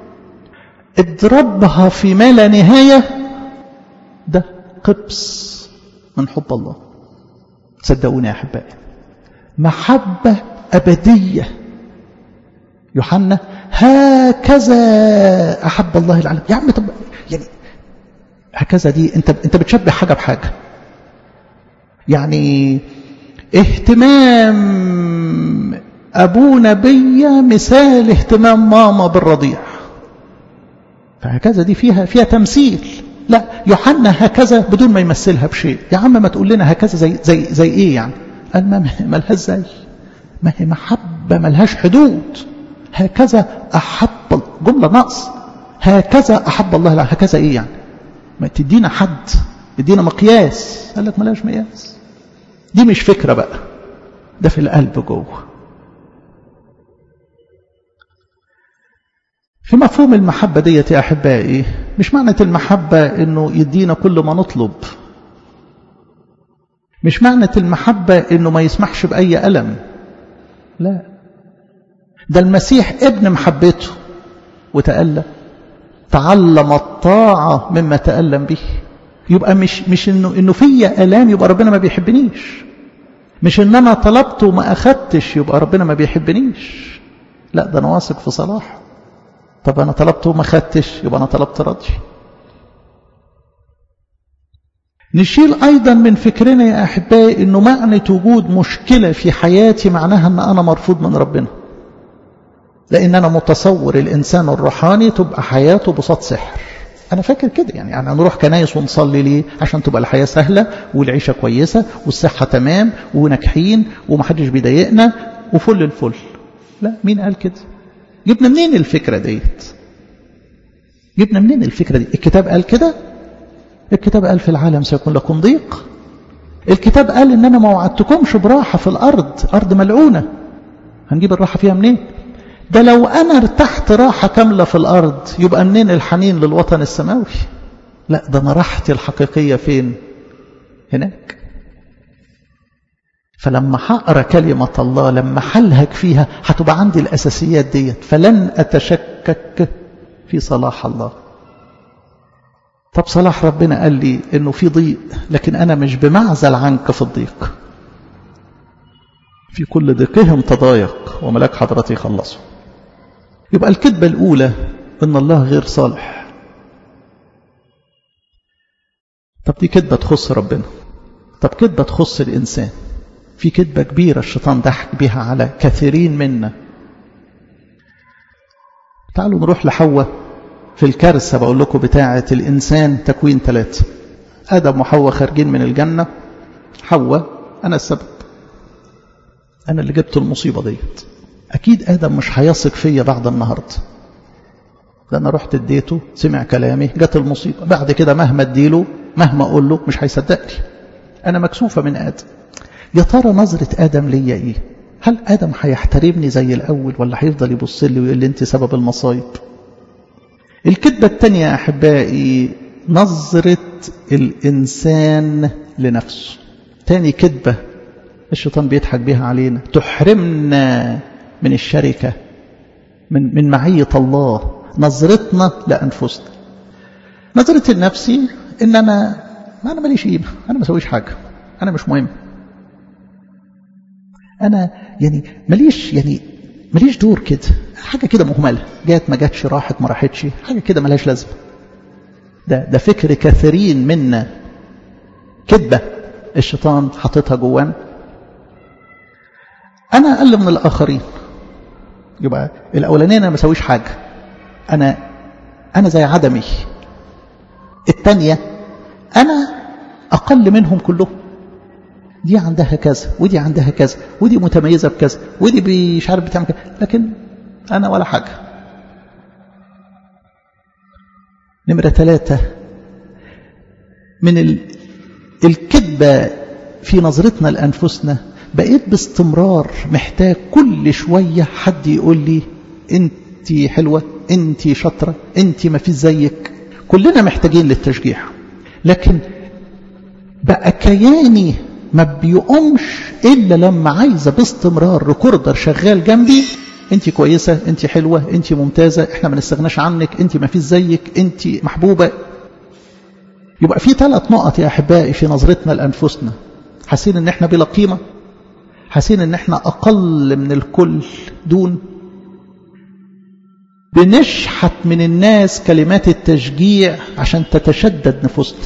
اضربها في ما لا نهاية ده قبس من حب الله صدقوني يا أحبائي محبة أبدية يوحنا هكذا أحب الله العالم يا عم طب يعني هكذا دي أنت أنت بتشبه حاجة بحاجة يعني اهتمام أبونا بيا مثال اهتمام ماما بالرضيع فهكذا دي فيها فيها تمثيل لا يوحنا هكذا بدون ما يمثلها بشيء يا عم ما تقول لنا هكذا زي زي زي ايه يعني قال ما ملهاش زي ما هي محبه ملهاش حدود هكذا احب جملة نقص هكذا أحب الله لا هكذا إيه يعني ما تدينا حد ادينا مقياس قال لك ملاش مقياس دي مش فكرة بقى ده في القلب جوه في مفهوم المحبة ديت يا أحبائي مش معنى المحبة إنه يدينا كل ما نطلب مش معنى المحبة إنه ما يسمحش بأي ألم لا ده المسيح ابن محبته وتألم تعلم الطاعة مما تألم به يبقى مش مش انه انه فيا الام يبقى ربنا ما بيحبنيش مش ان انا طلبت وما اخدتش يبقى ربنا ما بيحبنيش لا ده انا واثق في صلاحه طب انا طلبت وما اخدتش يبقى انا طلبت رضي نشيل ايضا من فكرنا يا احبائي انه معنى وجود مشكله في حياتي معناها ان انا مرفوض من ربنا لان انا متصور الانسان الروحاني تبقى حياته بساط سحر انا فاكر كده يعني يعني نروح كنايس ونصلي ليه عشان تبقى الحياه سهله والعيشه كويسه والصحه تمام وناجحين ومحدش بيضايقنا وفل الفل لا مين قال كده جبنا منين الفكره ديت جبنا منين الفكره دي الكتاب قال كده الكتاب قال في العالم سيكون لكم ضيق الكتاب قال ان انا ما وعدتكمش براحه في الارض ارض ملعونه هنجيب الراحه فيها منين ده لو أنا ارتحت راحة كاملة في الأرض يبقى منين الحنين للوطن السماوي لا ده أنا راحتي الحقيقية فين هناك فلما هقرا كلمة الله لما حلهك فيها هتبقى عندي الأساسيات ديت فلن أتشكك في صلاح الله طب صلاح ربنا قال لي إنه في ضيق لكن أنا مش بمعزل عنك في الضيق في كل ضيقهم تضايق وملاك حضرتي خلصوا يبقى الكذبة الأولى إن الله غير صالح طب دي كذبة تخص ربنا طب كذبة تخص الإنسان في كذبة كبيرة الشيطان ضحك بها على كثيرين منا تعالوا نروح لحواء في الكارثة بقول لكم بتاعة الإنسان تكوين ثلاثة آدم وحواء خارجين من الجنة حواء أنا السبب أنا اللي جبت المصيبة ديت أكيد آدم مش هيثق فيا بعد النهاردة ده أنا رحت اديته سمع كلامي جت المصيبة بعد كده مهما اديله مهما أقول له مش هيصدقني أنا مكسوفة من آدم يا ترى نظرة آدم ليا إيه هل آدم هيحترمني زي الأول ولا هيفضل يبص لي ويقول لي أنت سبب المصايب الكذبة الثانية يا أحبائي نظرة الإنسان لنفسه تاني كذبة الشيطان بيضحك بيها علينا تحرمنا من الشركة من من معية الله نظرتنا لأنفسنا نظرة النفسي إن أنا ما أنا ماليش قيمة أنا ما بسويش حاجة أنا مش مهم أنا يعني ماليش يعني ماليش دور كده حاجة كده مهملة جات ما جاتش راحت ما راحتش حاجة كده ملهاش لازمة ده ده فكر كثيرين منا كذبة الشيطان حاططها جوانا أنا أقل من الآخرين يبقى الأولانية أنا ما بسويش حاجة أنا أنا زي عدمي الثانية أنا أقل منهم كلهم دي عندها كذا ودي عندها كذا ودي متميزة بكذا ودي مش عارف بتعمل كذا لكن أنا ولا حاجة نمرة ثلاثة من الكذبة في نظرتنا لأنفسنا بقيت باستمرار محتاج كل شوية حد يقول لي انت حلوة انت شاطرة انت ما في زيك كلنا محتاجين للتشجيع لكن بقى كياني ما بيقومش إلا لما عايزة باستمرار ريكوردر شغال جنبي انت كويسة انت حلوة انت ممتازة احنا ما نستغناش عنك انت ما في زيك انت محبوبة يبقى في ثلاث نقط يا أحبائي في نظرتنا لأنفسنا حاسين ان احنا بلا قيمة حاسين ان احنا اقل من الكل دون بنشحت من الناس كلمات التشجيع عشان تتشدد نفوسنا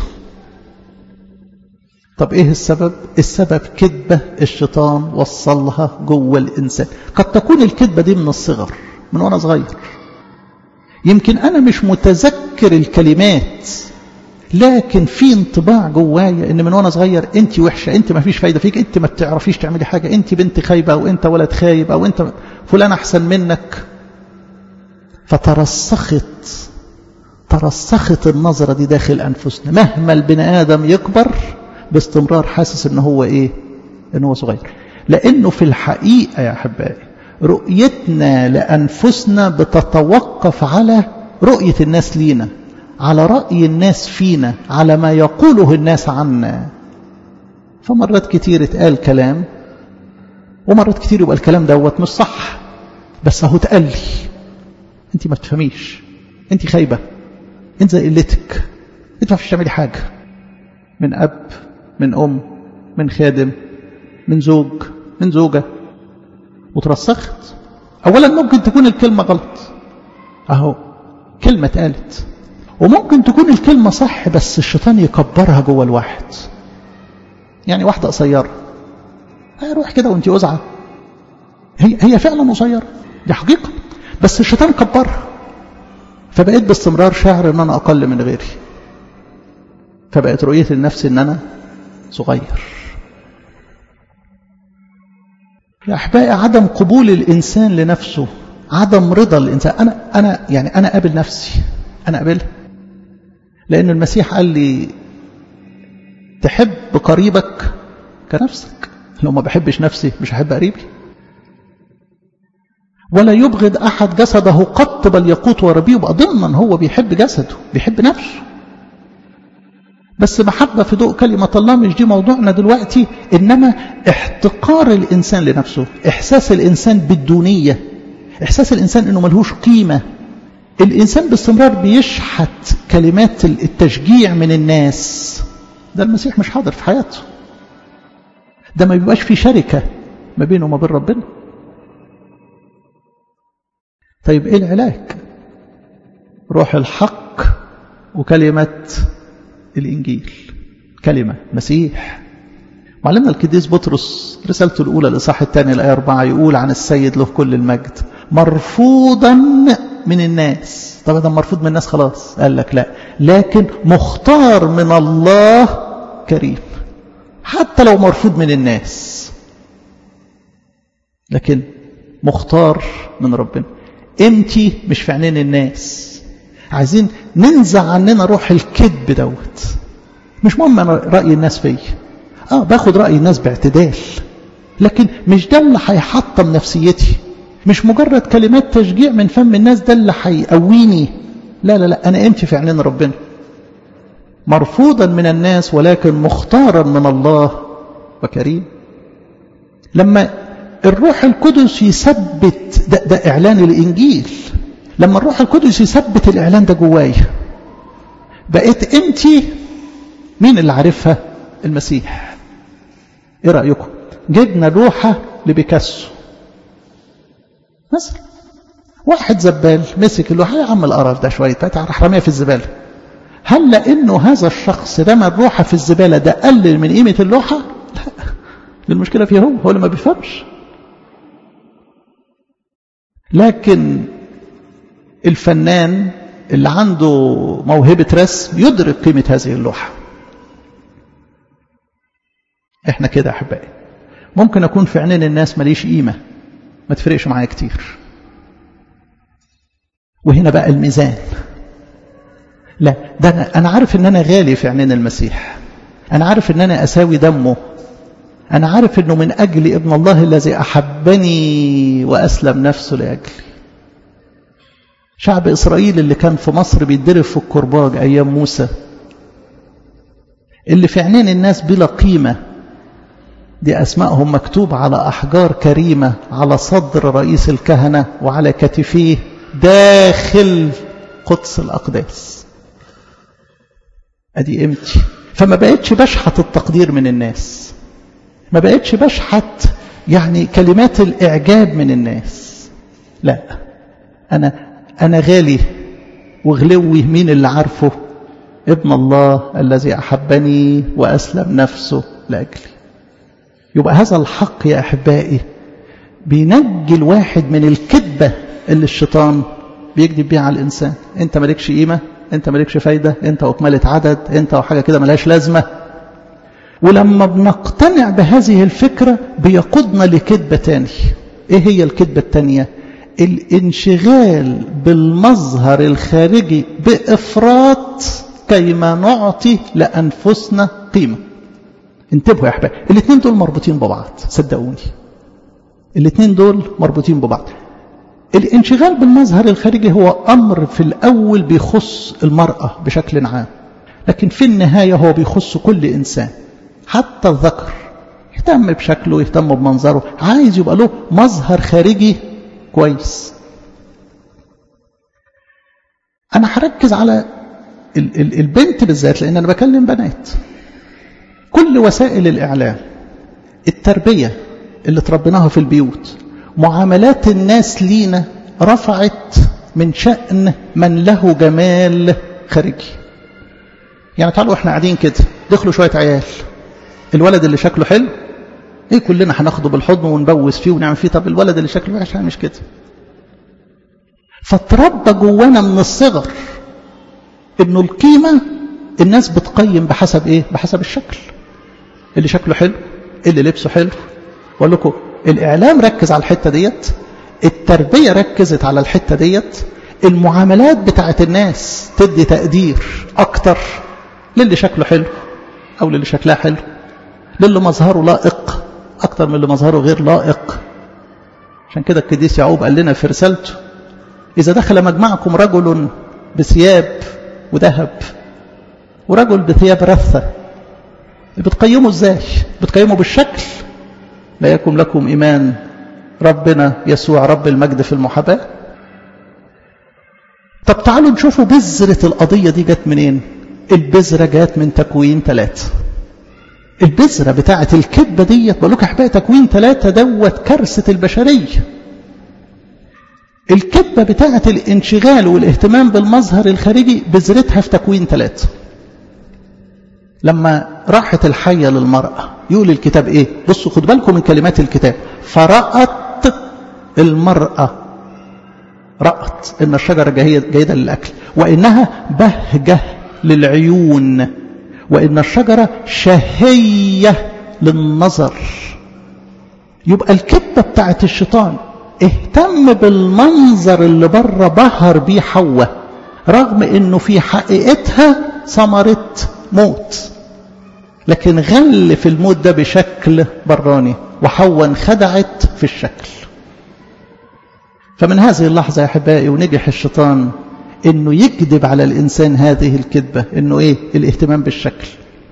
طب ايه السبب السبب كذبة الشيطان وصلها جوه الانسان قد تكون الكذبة دي من الصغر من وانا صغير يمكن انا مش متذكر الكلمات لكن في انطباع جوايا ان من وانا صغير انت وحشه انت ما فيش فايده فيك انت ما بتعرفيش تعملي حاجه انت بنت خايبه او انت ولد خايب او انت فلان احسن منك فترسخت ترسخت النظرة دي داخل أنفسنا مهما البني آدم يكبر باستمرار حاسس ان هو ايه ان هو صغير لانه في الحقيقة يا احبائي رؤيتنا لأنفسنا بتتوقف على رؤية الناس لينا على رأي الناس فينا على ما يقوله الناس عنا فمرات كتير اتقال كلام ومرات كتير يبقى الكلام دوت مش صح بس اهو اتقال لي انت ما تفهميش انت خايبة انت زي قلتك انت ما فيش تعملي حاجة من أب من أم من خادم من زوج من زوجة وترسخت أولا ممكن تكون الكلمة غلط أهو كلمة اتقالت وممكن تكون الكلمة صح بس الشيطان يكبرها جوه الواحد يعني واحدة قصيرة روح كده وانت أزعة هي هي فعلا قصيرة دي حقيقة بس الشيطان كبرها فبقيت باستمرار شاعر ان انا اقل من غيري فبقت رؤيتي لنفسي ان انا صغير يا احبائي عدم قبول الانسان لنفسه عدم رضا الانسان انا انا يعني انا قابل نفسي انا قابلها لان المسيح قال لي تحب قريبك كنفسك لو ما بحبش نفسي مش هحب قريبي ولا يبغض أحد جسده قط بل يقوت وربيه يبقى ضمنا هو بيحب جسده بيحب نفسه بس محبة في ضوء كلمة الله مش دي موضوعنا دلوقتي إنما احتقار الإنسان لنفسه إحساس الإنسان بالدونية إحساس الإنسان إنه ملهوش قيمة الإنسان باستمرار بيشحت كلمات التشجيع من الناس ده المسيح مش حاضر في حياته ده ما بيبقاش في شركة ما بينه وما بين ربنا طيب ايه العلاج روح الحق وكلمة الإنجيل كلمة مسيح معلمنا القديس بطرس رسالته الأولى الإصحاح الثاني الآية أربعة يقول عن السيد له كل المجد مرفوضا من الناس طبعا ده مرفوض من الناس خلاص قال لك لا لكن مختار من الله كريم حتى لو مرفوض من الناس لكن مختار من ربنا انت مش في عينين الناس عايزين ننزع عننا روح الكذب دوت مش مهم انا راي الناس فيا اه باخد راي الناس باعتدال لكن مش ده اللي هيحطم نفسيتي مش مجرد كلمات تشجيع من فم الناس ده اللي هيقويني لا لا لا انا قيمتي في عينين ربنا مرفوضا من الناس ولكن مختارا من الله وكريم لما الروح القدس يثبت ده, ده إعلان الإنجيل لما الروح القدس يثبت الإعلان ده جوايا بقيت أنت مين اللي عارفها المسيح إيه رأيكم جبنا لوحة لبيكاسو مثلا واحد زبال مسك اللوحة يا عم القرف ده شوية راح رميها في الزبالة هل لأنه هذا الشخص رمى الروحة في الزبالة ده قلل من قيمة اللوحة لا المشكلة فيه هو هو اللي ما بيفهمش لكن الفنان اللي عنده موهبة رسم يدرك قيمة هذه اللوحة احنا كده احبائي ممكن اكون في عينين الناس ماليش قيمة ما تفرقش معايا كتير وهنا بقى الميزان لا ده أنا, أنا عارف ان انا غالي في عينين المسيح انا عارف ان انا اساوي دمه أنا عارف أنه من أجل ابن الله الذي أحبني وأسلم نفسه لأجلي شعب إسرائيل اللي كان في مصر بيتضرب في الكرباج أيام موسى اللي في عينين الناس بلا قيمة دي أسمائهم مكتوب على أحجار كريمة على صدر رئيس الكهنة وعلى كتفيه داخل قدس الأقداس أدي قيمتي فما بقتش بشحت التقدير من الناس ما بقتش بشحت يعني كلمات الإعجاب من الناس لا أنا أنا غالي وغلوي مين اللي عارفه ابن الله الذي أحبني وأسلم نفسه لأجلي يبقى هذا الحق يا أحبائي بينجي الواحد من الكذبة اللي الشيطان بيكذب بيها على الإنسان أنت مالكش قيمة أنت مالكش فايدة أنت وكمالة عدد أنت وحاجة كده ملهاش لازمة ولما بنقتنع بهذه الفكرة بيقودنا لكذبة تاني ايه هي الكذبة التانية الانشغال بالمظهر الخارجي بإفراط كيما نعطي لأنفسنا قيمة انتبهوا يا أحباب الاثنين دول مربوطين ببعض صدقوني الاثنين دول مربوطين ببعض الانشغال بالمظهر الخارجي هو أمر في الأول بيخص المرأة بشكل عام لكن في النهاية هو بيخص كل إنسان حتى الذكر يهتم بشكله يهتم بمنظره عايز يبقى له مظهر خارجي كويس أنا هركز على ال ال البنت بالذات لأن أنا بكلم بنات كل وسائل الإعلام التربية اللي تربيناها في البيوت معاملات الناس لينا رفعت من شأن من له جمال خارجي يعني تعالوا احنا قاعدين كده دخلوا شوية عيال الولد اللي شكله حلو ايه كلنا هناخده بالحضن ونبوس فيه ونعمل فيه طب الولد اللي شكله وحش مش كده فتربى جوانا من الصغر انه القيمة الناس بتقيم بحسب ايه بحسب الشكل اللي شكله حلو اللي لبسه حلو واقول لكم الاعلام ركز على الحتة ديت التربية ركزت على الحتة ديت المعاملات بتاعت الناس تدي تقدير اكتر للي شكله حلو او للي شكلها حلو للي مظهره لائق اكتر من اللي مظهره غير لائق عشان كده القديس يعقوب قال لنا في رسالته اذا دخل مجمعكم رجل بثياب وذهب ورجل بثياب رثة بتقيمه ازاي بتقيمه بالشكل لا يكن لكم ايمان ربنا يسوع رب المجد في المحاباة طب تعالوا نشوفوا بذرة القضية دي جت منين البذرة جت من تكوين ثلاثة البذرة بتاعة الكذبة ديت بقول لكم احبائي تكوين ثلاثة دوت كارثة البشرية الكذبة بتاعة الانشغال والاهتمام بالمظهر الخارجي بذرتها في تكوين ثلاثة لما راحت الحية للمرأة يقول الكتاب ايه بصوا خد بالكم من كلمات الكتاب فرأت المرأة رأت ان الشجرة جيدة للأكل وإنها بهجة للعيون وإن الشجرة شهية للنظر يبقى الكذبة بتاعت الشيطان اهتم بالمنظر اللي بره بهر بيه حواء رغم انه في حقيقتها ثمرة موت لكن غل في الموت ده بشكل براني وحواء انخدعت في الشكل فمن هذه اللحظة يا أحبائي ونجح الشيطان انه يكذب على الانسان هذه الكذبة انه ايه الاهتمام بالشكل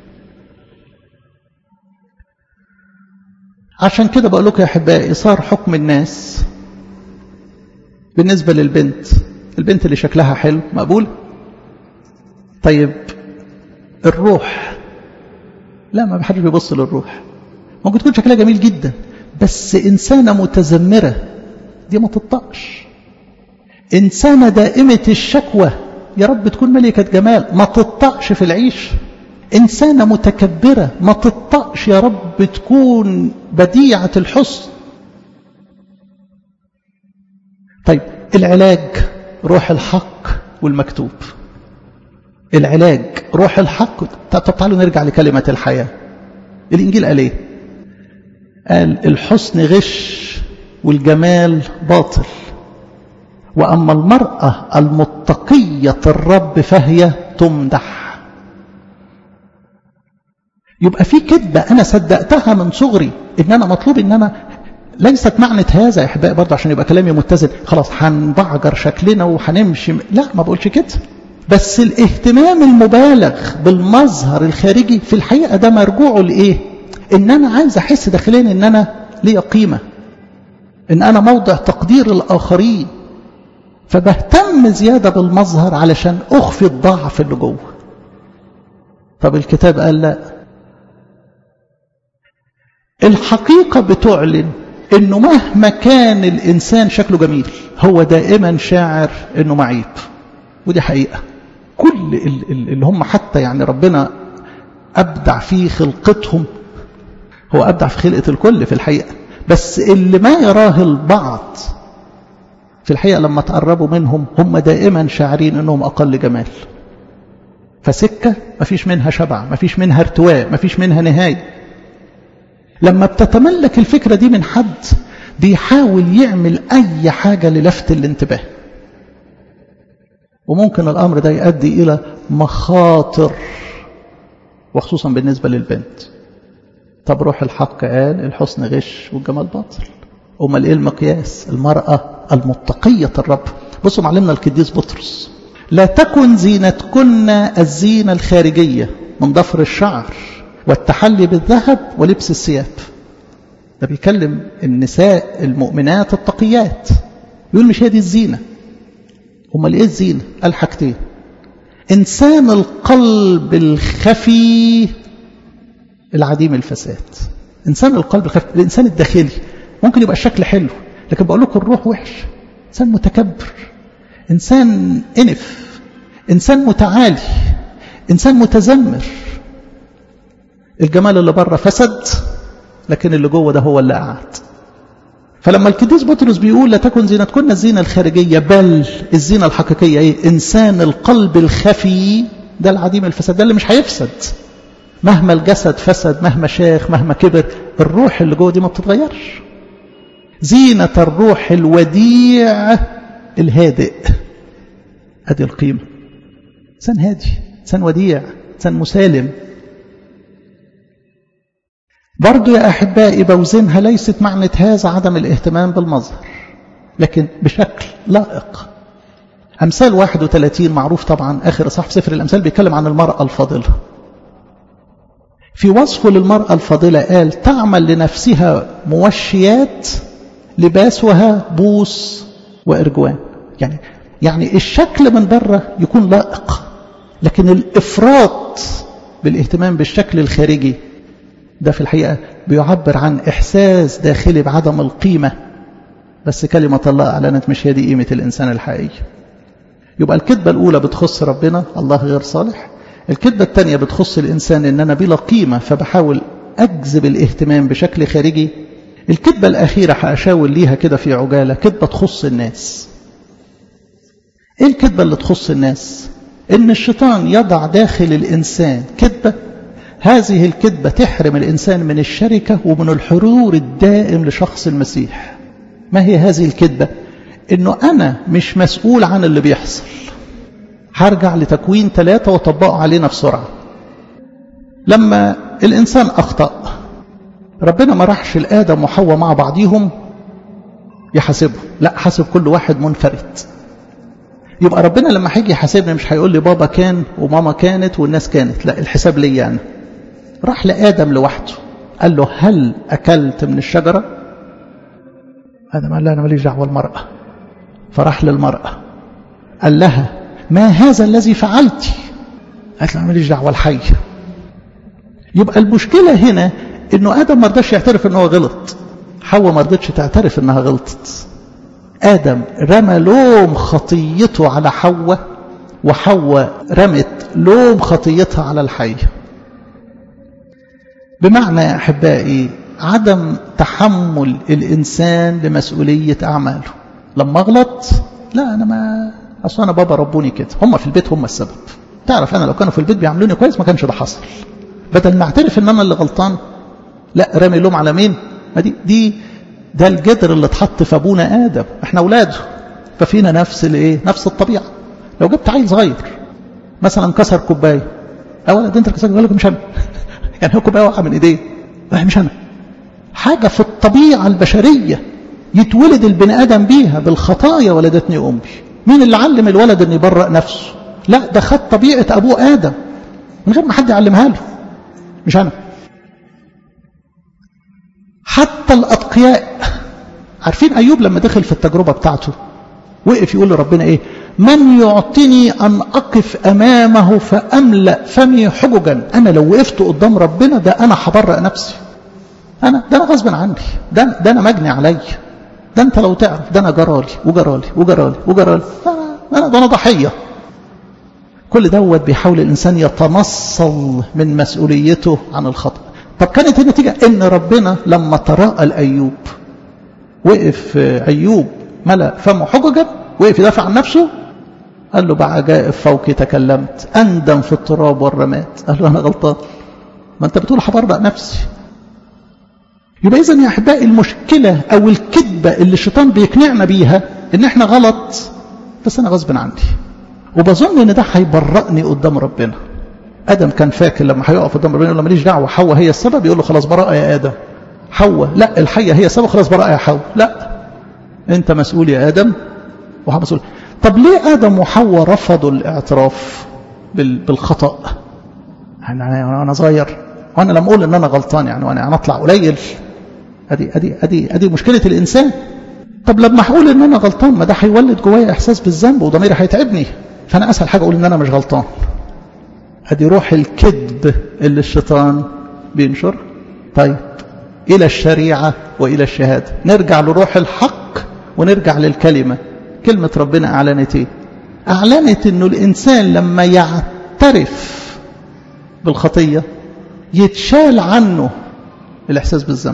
عشان كده بقول لكم يا احبائي صار حكم الناس بالنسبة للبنت البنت اللي شكلها حلو مقبول طيب الروح لا ما بحدش بيبص للروح ممكن تكون شكلها جميل جدا بس إنسانة متذمرة دي ما تطقش إنسانة دائمة الشكوى يا رب تكون ملكة جمال ما تطقش في العيش إنسانة متكبرة ما تطقش يا رب تكون بديعة الحسن طيب العلاج روح الحق والمكتوب العلاج روح الحق طب تعالوا نرجع لكلمة الحياة الإنجيل قال إيه قال الحسن غش والجمال باطل وأما المرأة المتقية الرب فهي تمدح يبقى في كذبة أنا صدقتها من صغري إن أنا مطلوب إن أنا ليست معنى هذا يا احبائي برضه عشان يبقى كلامي متزن خلاص هنبعجر شكلنا وهنمشي لا ما بقولش كده بس الاهتمام المبالغ بالمظهر الخارجي في الحقيقه ده مرجوعه لايه ان انا عايز احس داخليا ان انا ليا قيمه ان انا موضع تقدير الاخرين فبهتم زياده بالمظهر علشان اخفي الضعف اللي جوه طب الكتاب قال لا الحقيقه بتعلن انه مهما كان الانسان شكله جميل هو دائما شاعر انه معيب ودي حقيقه كل اللي هم حتى يعني ربنا ابدع في خلقتهم هو ابدع في خلقه الكل في الحقيقه بس اللي ما يراه البعض في الحقيقه لما تقربوا منهم هم دائما شاعرين انهم اقل جمال فسكه ما فيش منها شبع ما فيش منها ارتواء ما فيش منها نهايه لما بتتملك الفكرة دي من حد بيحاول يعمل أي حاجة للفت الانتباه وممكن الأمر ده يؤدي إلى مخاطر وخصوصا بالنسبة للبنت طب روح الحق قال الحسن غش والجمال باطل أمال إيه المقياس المرأة المتقية الرب بصوا معلمنا القديس بطرس لا تكن زينتكن الزينة الخارجية من ضفر الشعر والتحلي بالذهب ولبس الثياب ده بيكلم النساء المؤمنات التقيات يقول مش هي دي الزينة امال ايه الزينة قال حاجتين انسان القلب الخفي العديم الفساد انسان القلب الخفي الانسان الداخلي ممكن يبقى الشكل حلو لكن بقول لكم الروح وحش انسان متكبر انسان انف انسان متعالي انسان متذمر الجمال اللي بره فسد لكن اللي جوه ده هو اللي قعد فلما القديس بطرس بيقول لا تكن زينتكن الزينة الخارجية بل الزينة الحقيقية ايه انسان القلب الخفي ده العديم الفساد ده اللي مش هيفسد مهما الجسد فسد مهما شاخ مهما كبر الروح اللي جوه دي ما بتتغيرش زينة الروح الوديع الهادئ ادي القيمة انسان هادي انسان وديع انسان مسالم برضو يا أحبائي بوزنها ليست معنى هذا عدم الاهتمام بالمظهر لكن بشكل لائق أمثال 31 معروف طبعا آخر صح في سفر الأمثال بيتكلم عن المرأة الفاضلة في وصفه للمرأة الفاضلة قال تعمل لنفسها موشيات لباسها بوس وإرجوان يعني يعني الشكل من بره يكون لائق لكن الإفراط بالاهتمام بالشكل الخارجي ده في الحقيقة بيعبر عن إحساس داخلي بعدم القيمة بس كلمة الله أعلنت مش هي دي قيمة الإنسان الحقيقي يبقى الكذبة الأولى بتخص ربنا الله غير صالح الكذبة الثانية بتخص الإنسان إن أنا بلا قيمة فبحاول أجذب الاهتمام بشكل خارجي الكذبة الأخيرة هأشاور ليها كده في عجالة كذبة تخص الناس إيه الكذبة اللي تخص الناس إن الشيطان يضع داخل الإنسان كذبة هذه الكذبة تحرم الإنسان من الشركة ومن الحرور الدائم لشخص المسيح ما هي هذه الكذبة إنه أنا مش مسؤول عن اللي بيحصل هرجع لتكوين ثلاثة وطبقه علينا بسرعة لما الإنسان أخطأ ربنا ما راحش لآدم وحواء مع بعضيهم يحاسبه لا حاسب كل واحد منفرد يبقى ربنا لما هيجي يحاسبني مش هيقول لي بابا كان وماما كانت والناس كانت لا الحساب ليا أنا راح لآدم لوحده قال له هل أكلت من الشجرة آدم قال له أنا ماليش دعوة المرأة فراح للمرأة قال لها ما هذا الذي فعلت قالت له أنا ماليش دعوة الحي يبقى المشكلة هنا إنه آدم ما رضاش يعترف إنه غلط حواء ما رضتش تعترف إنها غلطت آدم رمى لوم خطيته على حواء وحواء رمت لوم خطيتها على الحي بمعنى يا أحبائي عدم تحمل الإنسان لمسؤولية أعماله لما أغلط لا أنا ما أصلا أنا بابا ربوني كده هم في البيت هم السبب تعرف أنا لو كانوا في البيت بيعملوني كويس ما كانش ده حصل بدل ما اعترف ان انا اللي غلطان لا رامي اللوم على مين ما دي دي ده الجدر اللي اتحط في ابونا ادم احنا اولاده ففينا نفس الايه نفس الطبيعه لو جبت عيل صغير مثلا كسر كوبايه اولا انت اللي كسرت لك مش انا يعني هو كوبايه وقع من ايديه لا مش انا حاجه في الطبيعه البشريه يتولد البني ادم بيها بالخطايا ولدتني امي مين اللي علم الولد ان يبرأ نفسه لا ده خد طبيعه ابوه ادم من غير ما حد يعلمها له مش أنا حتى الأتقياء عارفين أيوب لما دخل في التجربة بتاعته وقف يقول لربنا إيه من يعطيني أن أقف أمامه فأملأ فمي حججا أنا لو وقفت قدام ربنا ده أنا هبرأ نفسي أنا ده أنا غصب عني ده, ده أنا مجني علي ده أنت لو تعرف ده أنا جرالي وجرالي وجرالي وجرالي أنا ده أنا ضحية كل دوت بيحاول الإنسان يتنصل من مسؤوليته عن الخطأ طب كانت النتيجة إن ربنا لما تراءى الأيوب وقف أيوب ملأ فمه حججا وقف يدافع عن نفسه قال له بعجائب فوقي تكلمت أندم في التراب والرماد قال له أنا غلطان ما أنت بتقول هبرأ نفسي يبقى إذا يا أحبائي المشكلة أو الكذبة اللي الشيطان بيقنعنا بيها إن إحنا غلط بس أنا غصب عني وبظن إن ده هيبرئني قدام ربنا آدم كان فاكر لما هيقف قدام ربنا يقول له ماليش دعوة حواء هي السبب يقول له خلاص براءة يا آدم حواء لا الحية هي السبب خلاص براءة يا حواء لا أنت مسؤول يا آدم وحواء مسؤول طب ليه آدم وحواء رفضوا الاعتراف بالخطأ يعني أنا صغير وأنا لما أقول إن أنا غلطان يعني وأنا أنا أطلع قليل أدي أدي أدي أدي مشكلة الإنسان طب لما هقول إن أنا غلطان ما ده هيولد جوايا إحساس بالذنب وضميري هيتعبني فأنا أسهل حاجة أقول إن أنا مش غلطان أدي روح الكذب اللي الشيطان بينشر طيب إلى الشريعة وإلى الشهادة نرجع لروح الحق ونرجع للكلمة كلمة ربنا أعلنت إيه أعلنت أنه الإنسان لما يعترف بالخطية يتشال عنه الإحساس بالذنب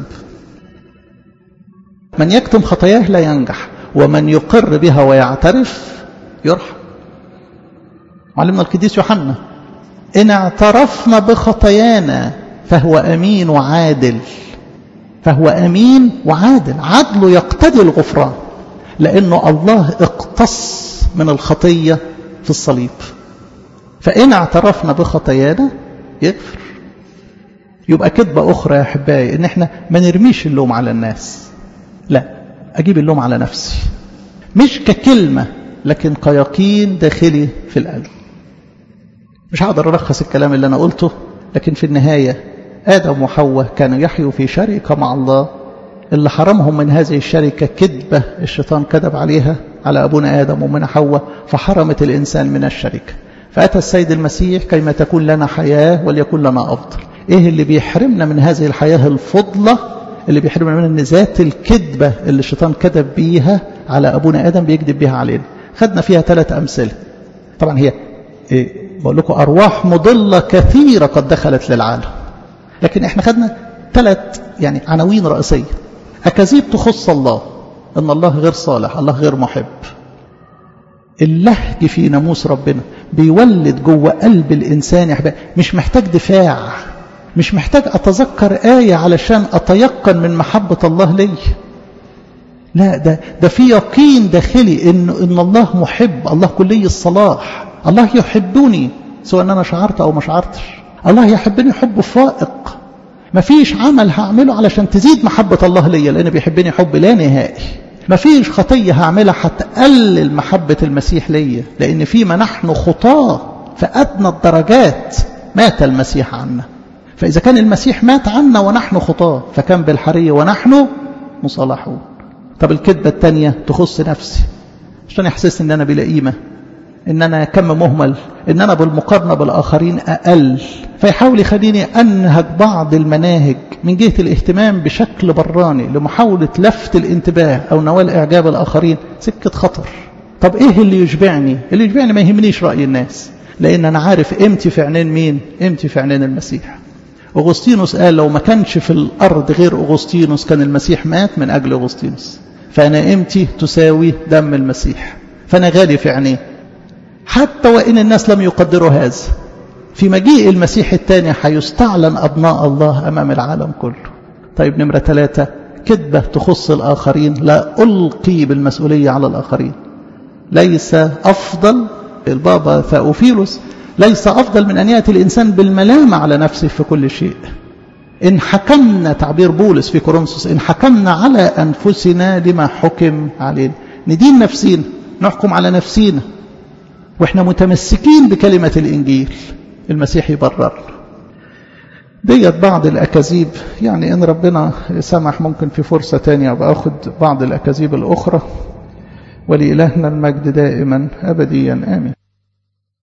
من يكتم خطاياه لا ينجح ومن يقر بها ويعترف يرحم معلمنا القديس يوحنا إن اعترفنا بخطايانا فهو أمين وعادل فهو أمين وعادل عدله يقتضي الغفران لأنه الله اقتص من الخطية في الصليب فإن اعترفنا بخطايانا يغفر يبقى كذبة أخرى يا أحبائي إن إحنا ما نرميش اللوم على الناس لا أجيب اللوم على نفسي مش ككلمة لكن كيقين داخلي في القلب مش هقدر ألخص الكلام اللي أنا قلته لكن في النهاية آدم وحواء كانوا يحيوا في شركة مع الله اللي حرمهم من هذه الشركة كذبة الشيطان كذب عليها على أبونا آدم ومن حواء فحرمت الإنسان من الشركة فأتى السيد المسيح كيما تكون لنا حياة وليكن لنا أفضل إيه اللي بيحرمنا من هذه الحياة الفضلة اللي بيحرمنا من أن ذات الكذبة اللي الشيطان كذب بيها على أبونا آدم بيكذب بيها علينا خدنا فيها ثلاث أمثلة طبعا هي إيه بقول لكم أرواح مضلة كثيرة قد دخلت للعالم لكن احنا خدنا ثلاث يعني عناوين رئيسية أكاذيب تخص الله أن الله غير صالح الله غير محب اللهج في ناموس ربنا بيولد جوه قلب الإنسان يا حبايبي مش محتاج دفاع مش محتاج أتذكر آية علشان أتيقن من محبة الله لي لا ده ده في يقين داخلي إن إن الله محب الله كلي الصلاح الله يحبني سواء أن أنا شعرت أو ما شعرتش الله يحبني حب فائق ما فيش عمل هعمله علشان تزيد محبة الله ليا لأنه بيحبني حب لا نهائي ما فيش خطية هعملها هتقلل محبة المسيح ليا لأن فيما نحن خطاة فأدنى الدرجات مات المسيح عنا فإذا كان المسيح مات عنا ونحن خطاة فكان بالحرية ونحن مصالحون طب الكذبة الثانية تخص نفسي عشان يحسسني ان انا بلا قيمه ان انا كم مهمل ان انا بالمقارنه بالاخرين اقل فيحاول يخليني انهج بعض المناهج من جهه الاهتمام بشكل براني لمحاوله لفت الانتباه او نوال اعجاب الاخرين سكه خطر طب ايه اللي يشبعني اللي يشبعني ما يهمنيش راي الناس لان انا عارف قيمتي في عينين مين قيمتي في عينين المسيح أغسطينوس قال لو ما كانش في الأرض غير أغسطينوس كان المسيح مات من أجل أغسطينوس فأنا قيمتي تساوي دم المسيح فأنا غالي في عينيه حتى وإن الناس لم يقدروا هذا في مجيء المسيح الثاني حيستعلن أبناء الله أمام العالم كله طيب نمرة ثلاثة كذبة تخص الآخرين لا ألقي بالمسؤولية على الآخرين ليس أفضل البابا ثاوفيلوس ليس أفضل من أن يأتي الإنسان بالملامة على نفسه في كل شيء إن حكمنا تعبير بولس في كورنثوس إن حكمنا على أنفسنا لما حكم علينا ندين نفسينا نحكم على نفسينا وإحنا متمسكين بكلمة الإنجيل المسيح يبرر ديت بعض الأكاذيب يعني إن ربنا سمح ممكن في فرصة تانية أبقى أخذ بعض الأكاذيب الأخرى ولإلهنا المجد دائما أبديا آمين